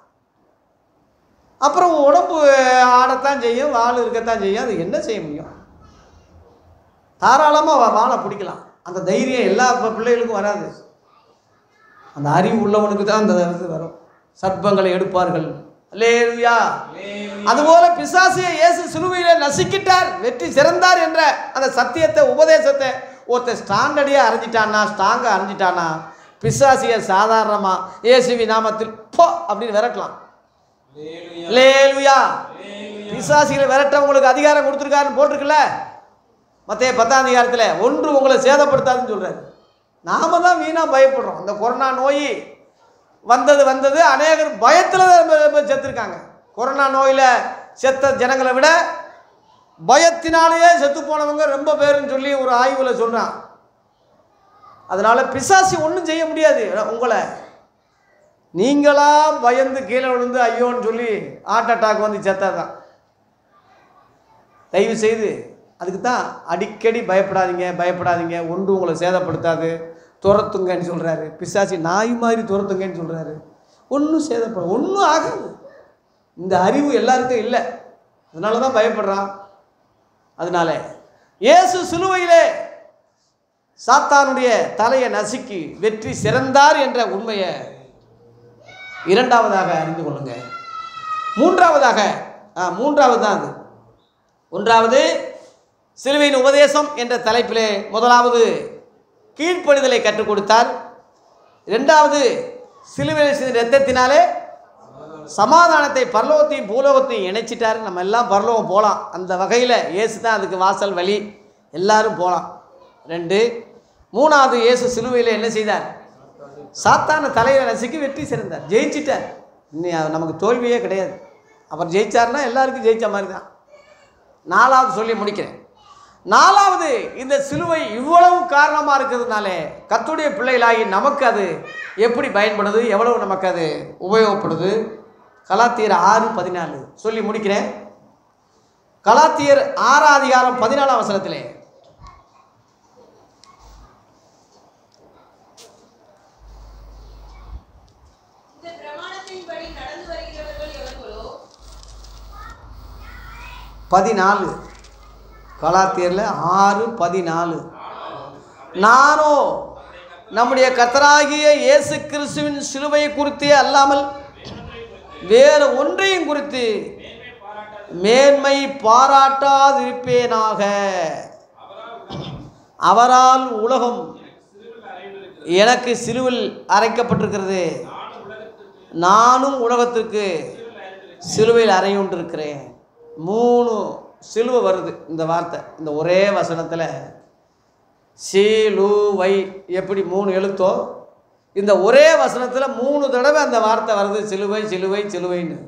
அப்புறம் உடம்பு ஆடத்தான் செய்யும் வால் இருக்கத்தான் செய்யும் அது என்ன செய்ய முடியும் தாராளமாக வாழை பிடிக்கலாம் அந்த தைரியம் எல்லா ப- பிள்ளைகளுக்கும் வராது அந்த அறிவு உள்ளவனுக்கு தான் அந்த இது வரும் சர்ப்பங்களை எடுப்பார்கள் அல்லேலூயா அதுபோல பிசாசியை இயேசு சிலுவையிலே நசுக்கிட்டார் வெற்றி சிறந்தார் என்ற அந்த சத்தியத்தை உபதேசத்தை ஒருத்தர் ஸ்டாண்டர்டியாக அறிஞ்சிட்டானா ஸ்ட்ராங்காக அறிஞ்சிட்டானா பிசாசியை சாதாரணமாக இயேசுவி நாமத்தில் போ அப்படின்னு விரட்டலாம் லேலுயா பிசாசிகளை விரட்ட உங்களுக்கு அதிகாரம் கொடுத்துருக்காருன்னு போட்டிருக்குல்ல மற்ற பத்தாம் அதிகாரத்தில் ஒன்று உங்களை சேதப்படுத்தாதுன்னு சொல்கிறாரு நாம தான் வீணாக பயப்படுறோம் இந்த கொரோனா நோய் வந்தது வந்தது அநேகர் பயத்தில் செத்துருக்காங்க கொரோனா நோயில் செத்த ஜனங்களை விட பயத்தினாலேயே செத்து போனவங்க ரொம்ப பேருன்னு சொல்லி ஒரு ஆய்வில் சொல்கிறான் அதனால் பிசாசி ஒன்றும் செய்ய முடியாது உங்களை நீங்களா பயந்து கீழே விழுந்து ஐயோன்னு சொல்லி ஹார்ட் அட்டாக் வந்து செத்தாதான் தயவு செய்து அதுக்கு தான் அடிக்கடி பயப்படாதீங்க பயப்படாதீங்க ஒன்று உங்களை சேதப்படுத்தாது துரத்துங்கன்னு சொல்கிறாரு பிசாசி நாய் மாதிரி துரத்துங்கன்னு சொல்கிறாரு ஒன்றும் சேதப்பட ஒன்றும் ஆகாது இந்த அறிவு எல்லாருக்கும் இல்லை அதனால தான் பயப்படுறான் அதனால இயேசு சிலுவையிலே சாத்தானுடைய தலையை நசுக்கி வெற்றி சிறந்தார் என்ற உண்மையை இரண்டாவதாக அறிந்து கொள்ளுங்க மூன்றாவதாக ஆ, மூன்றாவது தான் அது ஒன்றாவது சிலுவையின் உபதேசம் என்ற தலைப்பிலே முதலாவது கீழ்ப்படிதலை கற்றுக் கொடுத்தார் இரண்டாவது சிலுவையில் சிந்த ரத்தத்தினாலே சமாதானத்தை பரலோகத்தையும் பூலோகத்தையும் இணைச்சிட்டார் நம்ம எல்லாம் பரலோகம் போகலாம் அந்த வகையில் இயேசு தான் அதுக்கு வாசல் வழி எல்லாரும் போகலாம் ரெண்டு மூணாவது இயேசு சிலுவையில் என்ன செய்தார் சாத்தான தலையை நசுக்கி வெற்றி சிறந்தார் ஜெயிச்சிட்டார் இன்னி அது நமக்கு தோல்வியே கிடையாது அவர் ஜெயிச்சார்னா எல்லாருக்கும் ஜெயிச்ச மாதிரி தான் நாலாவது சொல்லி முடிக்கிறேன் நாலாவது இந்த சிலுவை இவ்வளவு காரணமாக இருக்கிறதுனாலே கத்துடைய பிள்ளைகளாகி நமக்கு அது எப்படி பயன்படுது எவ்வளவு நமக்கு அது உபயோகப்படுது கலாத்தியர் ஆறு பதினாலு சொல்லி முடிக்கிறேன் கலாத்தியர் ஆறாம் அதிகாரம் பதினாலாம் வசனத்திலே இந்த பிரமாணத்தின்படி நடந்து வருகிறவர்கள் எவர்களோ பதினாலு கலாத்தியரில் ஆறு பதினாலு நானோ நம்முடைய கர்த்தராகிய இயேசு கிறிஸ்துவின் சிலுவையை குறித்தே அல்லாமல் வேறு ஒன்றையும் குறித்து மேன்மை பாராட்டாதிருப்பேனாக அவரால் உலகம் எனக்கு சிலுவில் அரைக்கப்பட்டிருக்கிறது நானும் உலகத்திற்கு சிலுவையில் அறையுண்டிருக்கிறேன் மூணு சிலுவை வருது இந்த வார்த்தை இந்த ஒரே வசனத்தில் சீலுவை எப்படி மூணு எழுத்தோ இந்த ஒரே வசனத்தில் மூணு தடவை அந்த வார்த்தை வருது சிலுவை சிலுவை சிலுவைன்னு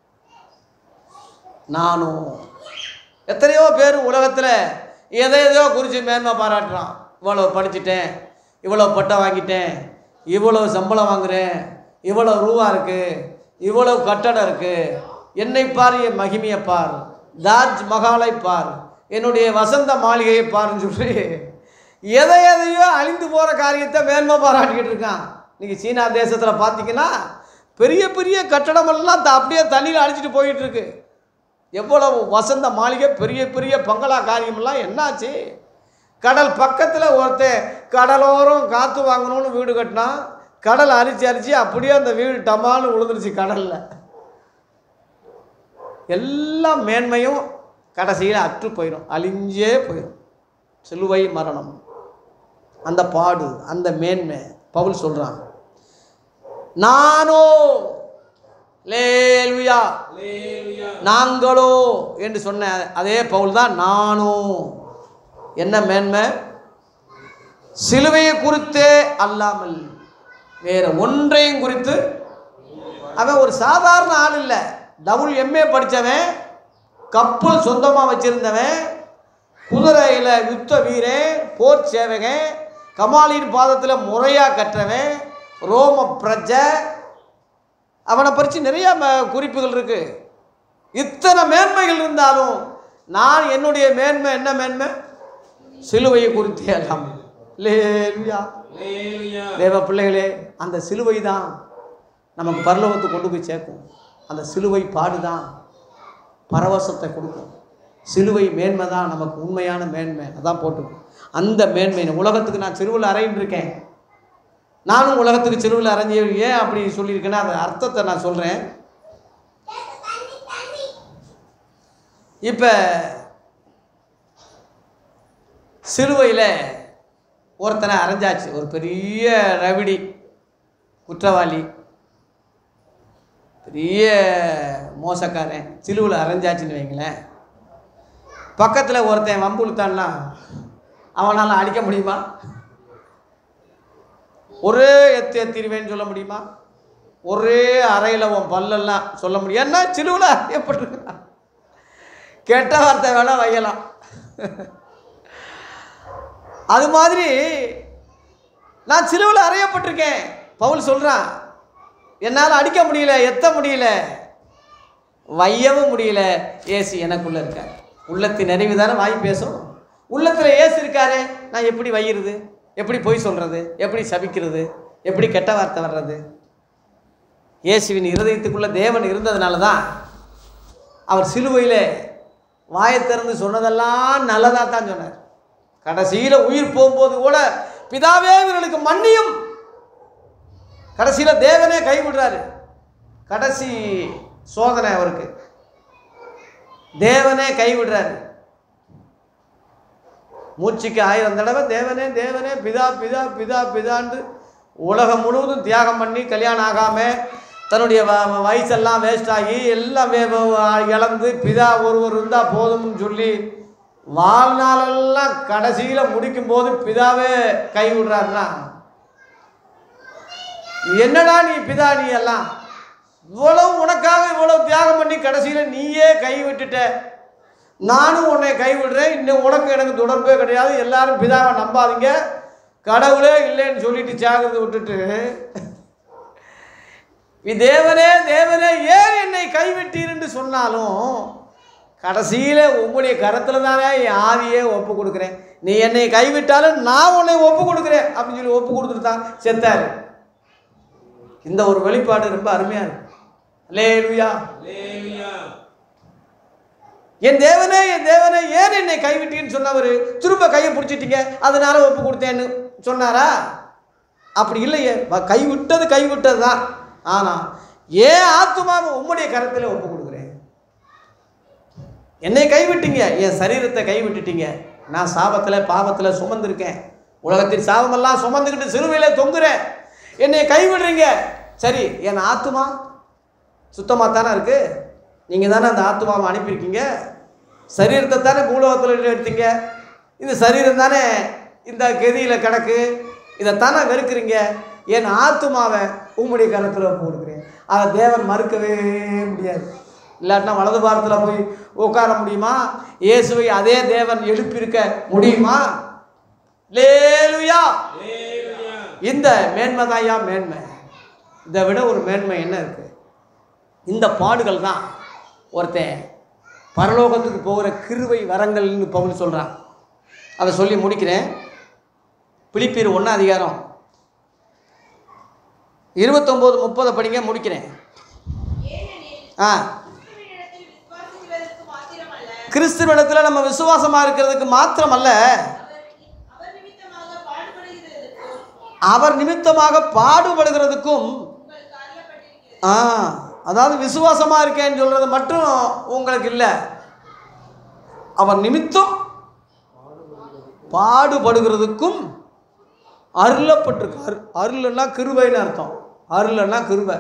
நானும் எத்தனையோ பேர் உலகத்தில் எதை எதையோ குறித்து மேன்மை பாராட்டுறான் இவ்வளோ படிச்சிட்டேன் இவ்வளோ பட்டம் வாங்கிட்டேன் இவ்வளோ சம்பளம் வாங்குறேன் இவ்வளோ ரூபா இருக்குது இவ்வளோ கட்டடம் இருக்குது என்னை பார் என் மகிமையை பார் தாஜ் மகாலை பார் என்னுடைய வசந்த மாளிகையை பாருன்னு சொல்லி எதை எதையோ அழிந்து போகிற காரியத்தை மேன்மை பாராட்டிக்கிட்டு இருக்கான் இன்னைக்கு சீனா தேசத்தில் பார்த்தீங்கன்னா பெரிய பெரிய கட்டடமெல்லாம் த- அப்படியே தண்ணியில் அடிச்சிட்டு போயிட்டு இருக்கு எவ்வளவு வசந்த மாளிகை பெரிய பெரிய பங்களா காரியமெல்லாம் என்னாச்சு கடல் பக்கத்தில் ஒருத்தன் கடலோரம் காற்று வாங்கணும்னு வீடு கட்டினான் கடல் அரிச்சு அரிச்சு அப்படியே அந்த வீடு டமான்னு விழுந்துருச்சு கடலில் எல்லா மேன்மையும் கடைசியில் அற்று போயிடும் அழிஞ்சே போயிடும் சிலுவை மரணம் அந்த பாடு அந்த மேன்மை பவுல் சொல்கிறான் நானோ லேலுயா Hallelujah. நாங்களோ என்று சொன்ன அதே பவுல் தான் நானும் என்ன மேன்மை சிலுவையை குறித்தே அல்லாமல் வேற ஒன்றையும் குறித்து அவன் ஒரு சாதாரண ஆள் இல்லை டபுள் எம்ஏ படித்தவன் கப்பல் சொந்தமாக வச்சிருந்தவன் குதிரையில் யுத்த வீரன் போர் சேவகன் கமாலின் பாதத்தில் முறையாக கற்றவன் ரோம பிரஜை அவனை பறித்து நிறைய ம- குறிப்புகள் இருக்கு இத்தனை மேன்மைகள் இருந்தாலும் நான் என்னுடைய மேன்மை என்ன மேன்மை சிலுவையை குறித்தே எல்லாம் லேலுயா Hallelujah. தேவ பிள்ளைகளே அந்த சிலுவை தான் நமக்கு பரலோகத்தை கொண்டு போய் சேர்க்கும் அந்த சிலுவை பாடுதான் பரவசத்தை கொடுக்கும் சிலுவை மேன்மை தான் நமக்கு உண்மையான மேன்மை அதான் போட்டுக்கும் அந்த மேன்மை உலகத்துக்கு நான் சிறுவில் அறையின்னு இருக்கேன் நானும் உலகத்துக்கு சிறுவில் அரைஞ்சி ஏன் அப்படி சொல்லியிருக்கேன்னா அந்த அர்த்தத்தை நான் சொல்கிறேன் இப்போ சிலுவையில் ஒருத்தனை அரைஞ்சாச்சு ஒரு பெரிய ரவிடி குற்றவாளி பெரிய மோசக்காரன் சிலுவில் அரைஞ்சாச்சுன்னு வைங்களேன் பக்கத்தில் ஒருத்தன் வம்பு இழுத்தான்னா அவனால் அடிக்க முடியுமா ஒரே எத்து எத்திருவேன்னு சொல்ல முடியுமா ஒரே அறையில் உன் பல்லெல்லாம் சொல்ல முடியும் ஏன்னா சிலுவில் அறியப்பட்டிருக்கிறான் கெட்ட வார்த்தை வேணால் வையலாம் அது மாதிரி நான் சிலுவில் அறையப்பட்டிருக்கேன் பவுல் சொல்கிறான் என்னால் அடிக்க முடியல எத்த முடியல வையவும் முடியல ஏசு எனக்குள்ளே இருக்கார் உள்ளத்தின் நிறைவு தானே வாய் பேசும் உள்ளத்தில் ஏசு இருக்காரே நான் எப்படி வையிறது எப்படி பொய் சொல்கிறது எப்படி சபிக்கிறது எப்படி கெட்ட வார்த்தை வர்றது இயேசுவின் இருதயத்துக்குள்ள தேவன் இருந்ததுனால தான் அவர் சிலுவையில் வாயை திறந்து சொன்னதெல்லாம் நல்லதாக தான் சொன்னார் கடைசியில் உயிர் போகும்போது கூட பிதாவே இவர்களுக்கு மன்னியும் கடைசியில் தேவனே கைவிடுறாரு கடைசி சோதனை அவருக்கு தேவனே கைவிடுறாரு மூச்சுக்கு ஆயிரம் தடவை தேவனே தேவனே பிதா பிதா பிதா பிதான்னு உலகம் முழுவதும் தியாகம் பண்ணி கல்யாணம் ஆகாமல் தன்னுடைய வ- வயசெல்லாம் வேஸ்ட் ஆகி எல்லாம் வே- வே- இழந்து பிதா ஒருவர் இருந்தால் போதும்னு சொல்லி வாழ்நாளெல்லாம் கடைசியில் முடிக்கும்போது பிதாவே கை விடுறாருன்னா என்னடா நீ பிதா நீ எல்லாம் இவ்வளவு உனக்காக இவ்வளவு தியாகம் பண்ணி கடைசியில் நீயே கை விட்டுட்ட நானும் உன்னை கைவிடுறேன் இன்னும் உனக்கு எனக்கு தொடர்பே கிடையாது எல்லாரும் பிதாவை நம்பாதீங்க கடவுளே இல்லைன்னு சொல்லிட்டு சாகிறத விட்டுட்டு நீ தேவனே தேவனே ஏன் என்னை கைவிட்டீர் என்று சொன்னாலும் கடைசியில் உங்களுடைய கரத்தில் தானே என் ஆவியே ஒப்பு கொடுக்குறேன் நீ என்னை கைவிட்டாலும் நான் உன்னை ஒப்பு கொடுக்குறேன் அப்படின்னு சொல்லி ஒப்பு கொடுத்துட்டு தான் செத்தாரு இந்த ஒரு வெளிப்பாடு ரொம்ப அருமையாக இருக்கு அல்லேலூயா Hallelujah. என் தேவனே என் தேவனே ஏன் என்னை கைவிட்டீன்னு சொன்னவர் திரும்ப கையை பிடிச்சிட்டீங்க அதனால ஒப்பு கொடுத்தேன்னு சொன்னாரா அப்படி இல்லையே வ- கைவிட்டது கைவிட்டது தான் ஆனால் ஏன் ஆத்துமாவை உம்முடைய கரத்தில் ஒப்பு கொடுக்குறேன் என்னை கைவிட்டீங்க என் சரீரத்தை கைவிட்டுட்டீங்க நான் சாபத்தில் பாவத்தில் சுமந்திருக்கேன் உலகத்தின் சாபமெல்லாம் சுமந்துக்கிட்டு சிலுவையில் தொங்குறேன் என்னை கைவிடுறீங்க சரி என் ஆத்துமா சுத்தமாக தானே இருக்குது நீங்கள் தானே அந்த ஆத்துமாவை அனுப்பியிருக்கீங்க சரீரத்தை தானே பூலோகத்தில் எடுத்தீங்க இந்த சரீரம் தானே இந்த கதியில் கிடக்கு இதைத்தானே வெறுக்கிறீங்க என் ஆத்துமாவை உம்முடைய கரத்தில் ஒப்பு கொடுக்குறேன் அதை தேவன் மறுக்கவே முடியாது இல்லாட்டினா வலது பாரத்தில் போய் உட்கார முடியுமா இயேசுவை அதே தேவன் எழுப்பியிருக்க முடியுமா லேலுயா Hallelujah. இந்த மேன்மை தான்யா மேன்மை இதை விட ஒரு மேன்மை என்ன இருக்குது இந்த பாடுகள் தான் ஒருத்தன் பரலோகத்துக்கு போகிற கிருவை வரங்கள்னு பவுல் சொல்கிறான் அதை சொல்லி முடிக்கிறேன் பிலிப்பீர் ஒன்றாம் அதிகாரம் இருபத்தொம்போது முப்பதை படிங்க முடிக்கிறேன் ஏனெனில் ஆ கிறிஸ்துவினிடத்தில் விசுவாசிக்கிறதற்கு மாத்திரமல்ல கிறிஸ்துவனிடத்தில் நம்ம விசுவாசமாக இருக்கிறதுக்கு மாத்திரமல்ல அவர் அவர் நிமித்தமாக பாடுபடுகிறதற்கும் அவர் நிமித்தமாக பாடுபடுகிறதுக்கும் உங்களுக்கு அறியப்பட்டிருக்கிறது ஆ அதாவது விசுவாசமாக இருக்கேன்னு சொல்கிறது மட்டும் உங்களுக்கு இல்லை அவர் நிமித்தம் பாடுபடுகிறதுக்கும் அருளப்பட்டிருக்கு அரு அருள்னா கிருபைன்னு அர்த்தம் அருள்னா கிருபை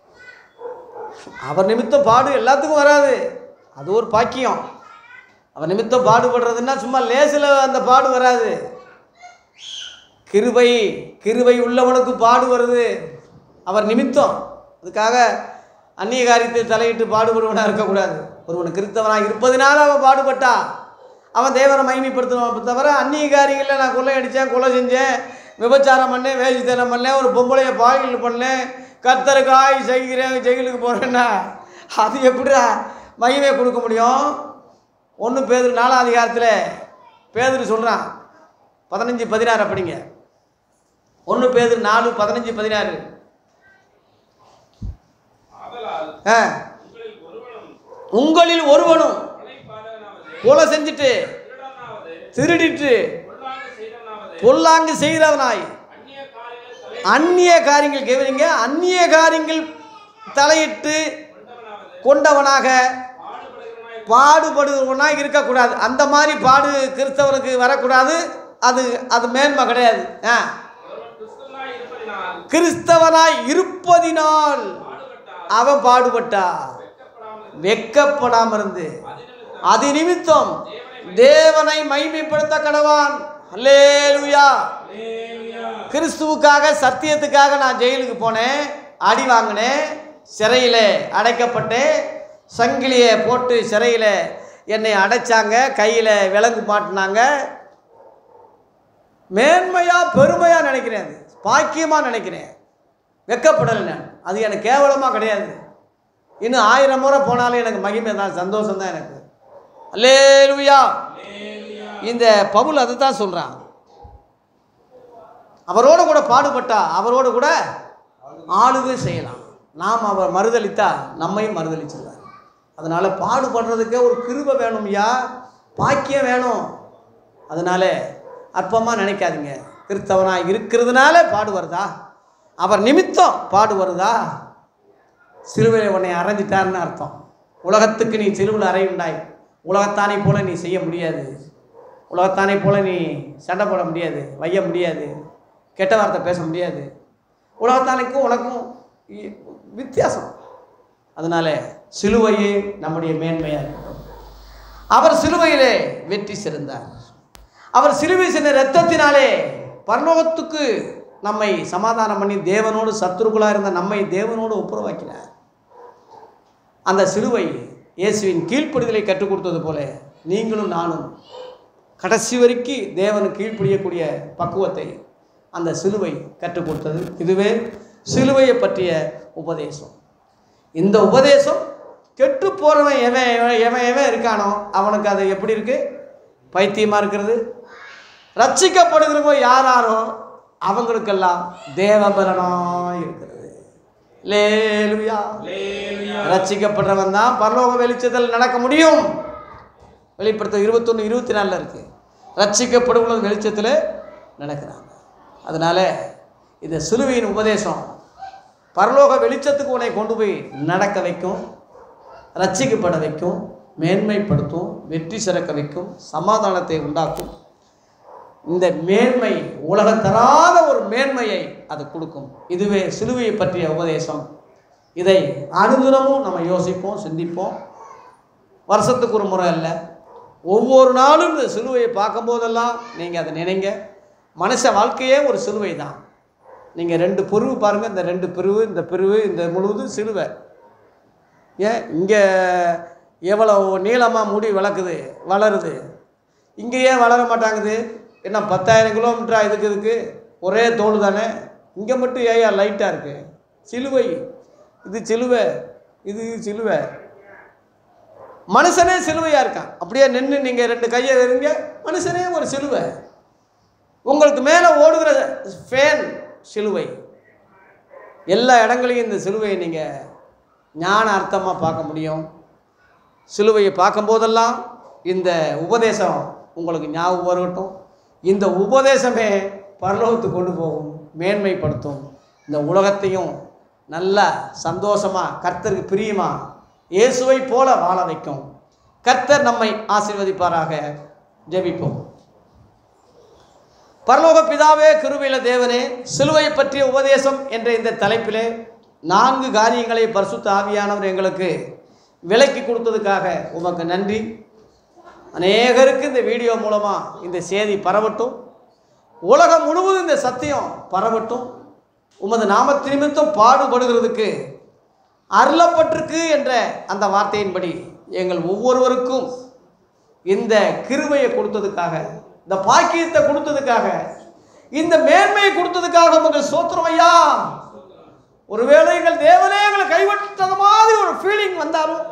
அவர் நிமித்தம் பாடு எல்லாத்துக்கும் வராது அது ஒரு பாக்கியம் அவர் நிமித்தம் பாடுபடுறதுன்னா சும்மா லேசில் அந்த பாடு வராது கிருபை கிருபை உள்ளவனுக்கு பாடு வருது அவர் நிமித்தம் அதுக்காக அந்நிய காரியத்தை தலையிட்டு பாடுபடுவனாக இருக்கக்கூடாது ஒருவன் கிறிஸ்தவனாக இருப்பதினால அவன் பாடுபட்டா அவன் தேவனை மகிமைப்படுத்தணும் தவிர அந்நிய காரியங்களில் நான் கொள்ளை அடித்தேன் கொலை செஞ்சேன் விபச்சாரம் பண்ணேன் வேசித்தனம் பண்ணேன் ஒரு பொம்பளைய பாயில் பண்ணேன் கத்தருக்காய் செய்கிறேன் ஜெயிலுக்கு போகிறேன்னா அது எப்படிடா மகிமை கொடுக்க முடியும் ஒன்று பேதர் நாலாம் அதிகாரத்தில் பேதர் சொல்கிறான் பதினஞ்சு பதினாறு அப்படிங்க ஒன்று பேதர் நாலு பதினஞ்சு பதினாறு ஆதலால் ஆ உங்களில் ஒருவனும் உங்களில் ஒருவனும் கொலைபாதகனாவது கொலை செஞ்சுட்டு திருடனாவது திருடிட்டு பொல்லாங்கு செய்தவனாவது பொல்லாங்கு செய்கிறவனாய் அந்நிய காரியங்கள் தலை அந்நிய காரியங்கள் கேட்குறீங்க அந்நிய காரியங்கள் தலையிட்டு கொண்டவனாவது கொண்டவனாக பாடுபடுகிறவனாய் பாடுபடுவனாக இருக்கக்கூடாது அந்த மாதிரி பாடு கிறிஸ்தவனுக்கு வரக்கூடாது அது அது மேன்மை கிடையாது ஆ ஒருவன் கிறிஸ்துவனாய் இருப்பதினால் கிறிஸ்தவனாய் இருப்பதினால் பாடுபட்டால் அவன் பாடுபட்டா வெட்கப்படாமல் வெக்கப்படாம இருந்து அதினிமித்தம் அது நிமித்தம் தேவனை மைமைப்படுத்த கடவான் அல்லேலூயா Hallelujah. கிறிஸ்துவுக்காக சத்தியத்துக்காக நான் ஜெயிலுக்கு போனேன் அடி வாங்கினேன் சிறையில் அடைக்கப்பட்டேன் சங்கிலியை போட்டு சிறையில் என்னை அடைச்சாங்க கையில் விலங்கு மாட்டினாங்க மேன்மையாக பெருமையாக நினைக்கிறேன் அது பாக்கியமாக நினைக்கிறேன் வெக்கப்படலை நான் அது எனக்கு கேவலமாக கிடையாது இன்னும் ஆயிரம் முறை போனாலும் எனக்கு மகிமை தான் சந்தோஷம் தான் எனக்கு அல்லேலூயா இந்த பவுல் அதை தான் சொல்கிறான் அவரோடு கூட பாடுபட்டா அவரோடு கூட ஆளுகை செய்யலாம் நாம் அவர் மறுதளித்தா நம்மையும் மறுதளிச்சிருவார் அதனால் பாடுபடுறதுக்கே ஒரு கிருபை வேணும் ஐயா பாக்கியம் வேணும் அதனால அற்பமாக நினைக்காதீங்க கிறிஸ்தவனாக இருக்கிறதுனால பாடு வருதா அவர் நிமித்தம் பாடு வருதா சிலுவையில் உன்னை அரைஞ்சிட்டாருன்னு அர்த்தம் உலகத்துக்கு நீ சிலுவில் அறையுண்டாய் உலகத்தானை போல நீ செய்ய முடியாது உலகத்தானை போல நீ சண்டை போட முடியாது வைய முடியாது கெட்ட வார்த்தை பேச முடியாது உலகத்தானுக்கும் உனக்கும் இ- வித்தியாசம் அதனால சிலுவையே நம்முடைய மேன்மையாக இருக்கட்டும் அவர் சிலுவையிலே வெற்றி சிறந்தார் அவர் சிலுவை சென்ற இரத்தத்தினாலே பரலோகத்துக்கு நம்மை சமாதானம் பண்ணி தேவனோடு சத்துருக்களாக இருந்த நம்மை தேவனோடு ஒப்புரவாக்கினார் அந்த சிலுவை இயேசுவின் கீழ்ப்படிதலை கற்றுக் கொடுத்தது போல நீங்களும் நானும் கடைசி வரைக்கும் தேவனுக்கு கீழ்ப்படியக்கூடிய பக்குவத்தை அந்த சிலுவை கற்றுக் கொடுத்தது இதுவே சிலுவையை பற்றிய உபதேசம் இந்த உபதேசம் கெட்டு போகிறவன் எவன் எவன் எவன் எவன் இருக்கானோ அவனுக்கு அது எப்படி இருக்கு பைத்தியமாக இருக்கிறது ரட்சிக்கப்படுகிறவங்க யாராரோ அவங்களுக்கெல்லாம் தேவபலனாக இருக்கிறது லேலுயா Hallelujah. ரட்சிக்கப்படுறவன் தான் பரலோக வெளிச்சத்தில் நடக்க முடியும் வெளிப்படுத்த இருபத்தொன்று இருபத்தி நாலில் இருக்குது ரட்சிக்கப்படுவதும் வெளிச்சத்தில் நடக்கிறாங்க அதனால் இந்த சிலுவையின் உபதேசம் பரலோக வெளிச்சத்துக்கு உன்னை கொண்டு போய் நடக்க வைக்கும் ரட்சிக்கப்பட வைக்கும் மேன்மைப்படுத்தும் வெற்றி சிறக்க வைக்கும் சமாதானத்தை உண்டாக்கும் இந்த மேன்மை உலகம் தராத ஒரு மேன்மையை அது கொடுக்கும் இதுவே சிலுவையை பற்றிய உபதேசம் இதை அனுதினமும் நம்ம யோசிப்போம் சிந்திப்போம் வருஷத்துக்கு ஒரு முறை அல்ல ஒவ்வொரு நாளும் இந்த சிலுவையை பார்க்கும்போதெல்லாம் நீங்கள் அதை நினைங்க மனுஷ வாழ்க்கையே ஒரு சிலுவை தான் நீங்கள் ரெண்டு பிரிவு பாருங்கள் இந்த ரெண்டு பிரிவு இந்த பிரிவு இந்த முழுவதும் சிலுவை ஏன் இங்கே எவ்வளோ நீளமாக முடி வளர்க்குது வளருது இங்கே ஏன் வளர மாட்டாங்குது என்ன பத்தாயிரம் கிலோமீட்டரா இதுக்கு இதுக்கு ஒரே தோல் தானே இங்கே மட்டும் ஏன் லைட்டாக இருக்குது சிலுவை இது சிலுவை இது சிலுவை மனுஷனே சிலுவையாக இருக்கான் அப்படியே நின்று நீங்கள் ரெண்டு கையை இருங்க மனுஷனே ஒரு சிலுவை உங்களுக்கு மேலே ஓடுகிற ஃபேன் சிலுவை எல்லா இடங்களையும் இந்த சிலுவையை நீங்கள் ஞான அர்த்தமாக பார்க்க முடியும் சிலுவையை பார்க்கும்போதெல்லாம் இந்த உபதேசம் உங்களுக்கு ஞாபகம் வரட்டும் இந்த உபதேசமே பரலோகத்துக்கு கொண்டு போகும் மேன்மைப்படுத்தும் இந்த உலகத்தையும் நல்லா சந்தோஷமாக கர்த்தருக்கு பிரியமா இயேசுவை போல வாழ வைக்கும் கர்த்தர் நம்மை ஆசீர்வதிப்பாராக ஜெபிப்போம் பரலோக பிதாவே கிருபையில தேவனே சிலுவையை பற்றிய உபதேசம் என்ற இந்த தலைப்பிலே நான்கு காரியங்களை பரிசுத்த ஆவியானவர் எங்களுக்கு விலக்கி கொடுத்ததுக்காக உமக்கு நன்றி அநேகருக்கு இந்த வீடியோ மூலமாக இந்த செய்தி பரவட்டும் உலகம் முழுவதும் இந்த சத்தியம் பரவட்டும் உமது நாமத்து நிமித்தம் பாடுபடுகிறதுக்கு அருளப்பட்டிருக்கு என்ற அந்த வார்த்தையின்படி எங்கள் ஒவ்வொருவருக்கும் இந்த கிருபையை கொடுத்ததுக்காக இந்த பாக்கியத்தை கொடுத்ததுக்காக இந்த மேன்மையை கொடுத்ததுக்காக உங்கள் சோத்திரம் ஐயா ஒருவேளை எங்கள் தேவனே எங்களை கைவிட்டது மாதிரி ஒரு ஃபீலிங் வந்தாலும்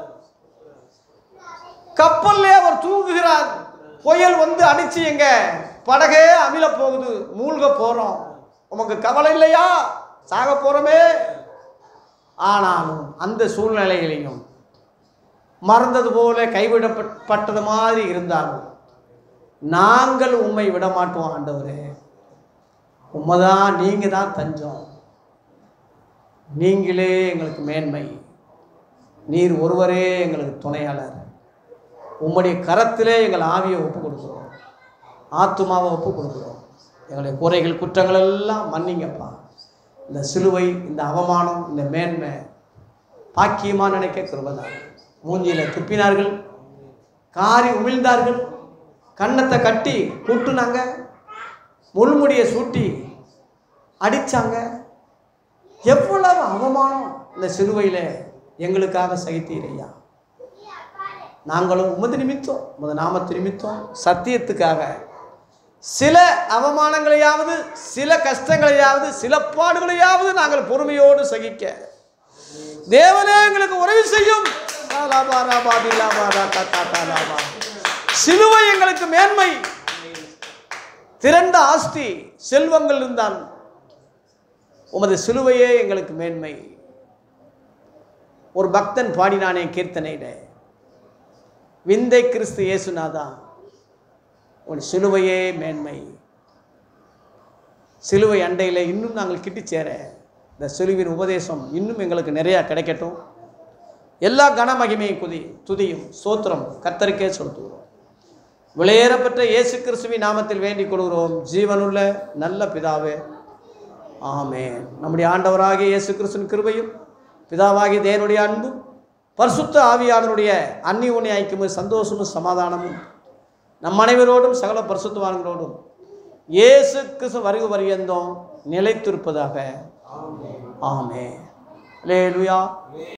கப்பல்லே அவர் தூங்குகிறார் புயல் வந்து அடிச்சு எங்க படகே அமில போகுது மூழ்க போறோம் உமக்கு கவலை இல்லையா சாக போறோமே ஆனாலும் அந்த சூழ்நிலைகளையும் மறந்தது போல கைவிடப்பட்டது மாதிரி இருந்தாலும் நாங்கள் உம்மை விட மாட்டோம் ஆண்டவரே உண்மைதான் நீங்கள் தான் தஞ்சம் நீங்களே எங்களுக்கு மேன்மை நீர் ஒருவரே எங்களுக்கு துணையாளர் உம்முடைய கரத்திலே எங்கள் ஆவியை ஒப்பு கொடுக்குறோம் ஆத்துமாவை ஒப்பு கொடுக்குறோம் எங்களுடைய குறைகள் குற்றங்கள் எல்லாம் மன்னிங்கப்பா இந்த சிலுவை இந்த அவமானம் இந்த மேன்மை பாக்கியமாக நினைக்க கிருபதான் மூஞ்சியில் துப்பினார்கள் காரி உமிழ்ந்தார்கள் கன்னத்தை கட்டி கூட்டுனாங்க முள்முடியை சூட்டி அடித்தாங்க எவ்வளவு அவமானம் இந்த சிலுவையில் எங்களுக்காக சகித்தீரையா நாங்களும் உமது நிமித்தம் உமது நாமத்து நிமித்தம் சத்தியத்துக்காக சில அவமானங்களையாவது சில கஷ்டங்களையாவது சில பாடுகளையாவது நாங்கள் பொறுமையோடு சகிக்க தேவனே எங்களுக்கு உதவி செய்யும் லாபா, ராபா, பிலாபா, ராகா, தாத்தா, லாபா. சிலுவை எங்களுக்கு மேன்மை திரண்ட ஆஸ்தி செல்வங்கள் இருந்தால் உமது சிலுவையே எங்களுக்கு மேன்மை ஒரு பக்தன் பாடினானே கீர்த்தனையில விந்தை கிறிஸ்து இயேசுநாதா உன் சிலுவையே மேன்மை சிலுவை அண்டையில் இன்னும் நாங்கள் கிட்டி சேர இந்த சிலுவின் உபதேசம் இன்னும் எங்களுக்கு நிறையா கிடைக்கட்டும் எல்லா கனமகிமையும் குதி துதியும் சோத்திரம் கத்தருக்கே செலுத்துகிறோம் விளையேறப்பட்ட இயேசு கிறிஸ்துவின் நாமத்தில் வேண்டிக் கொள்கிறோம் ஜீவனுள்ள நல்ல பிதாவே ஆமென் நம்முடைய ஆண்டவராகிய இயேசு கிறிஸ்துவின் கிருபையும் பிதாவாகிய தேவனுடைய அன்பும் பரிசுத்த ஆவியாளருடைய அன்னி உன்னை ஐக்கியமும் சந்தோஷமும் சமாதானமும் நம் அனைவரோடும் சகல பரிசுத்தவான்களோடும் இயேசு கிறிஸ்து வருக பரியந்தம் நிலைத்திருப்பதாக ஆமே லேலுயா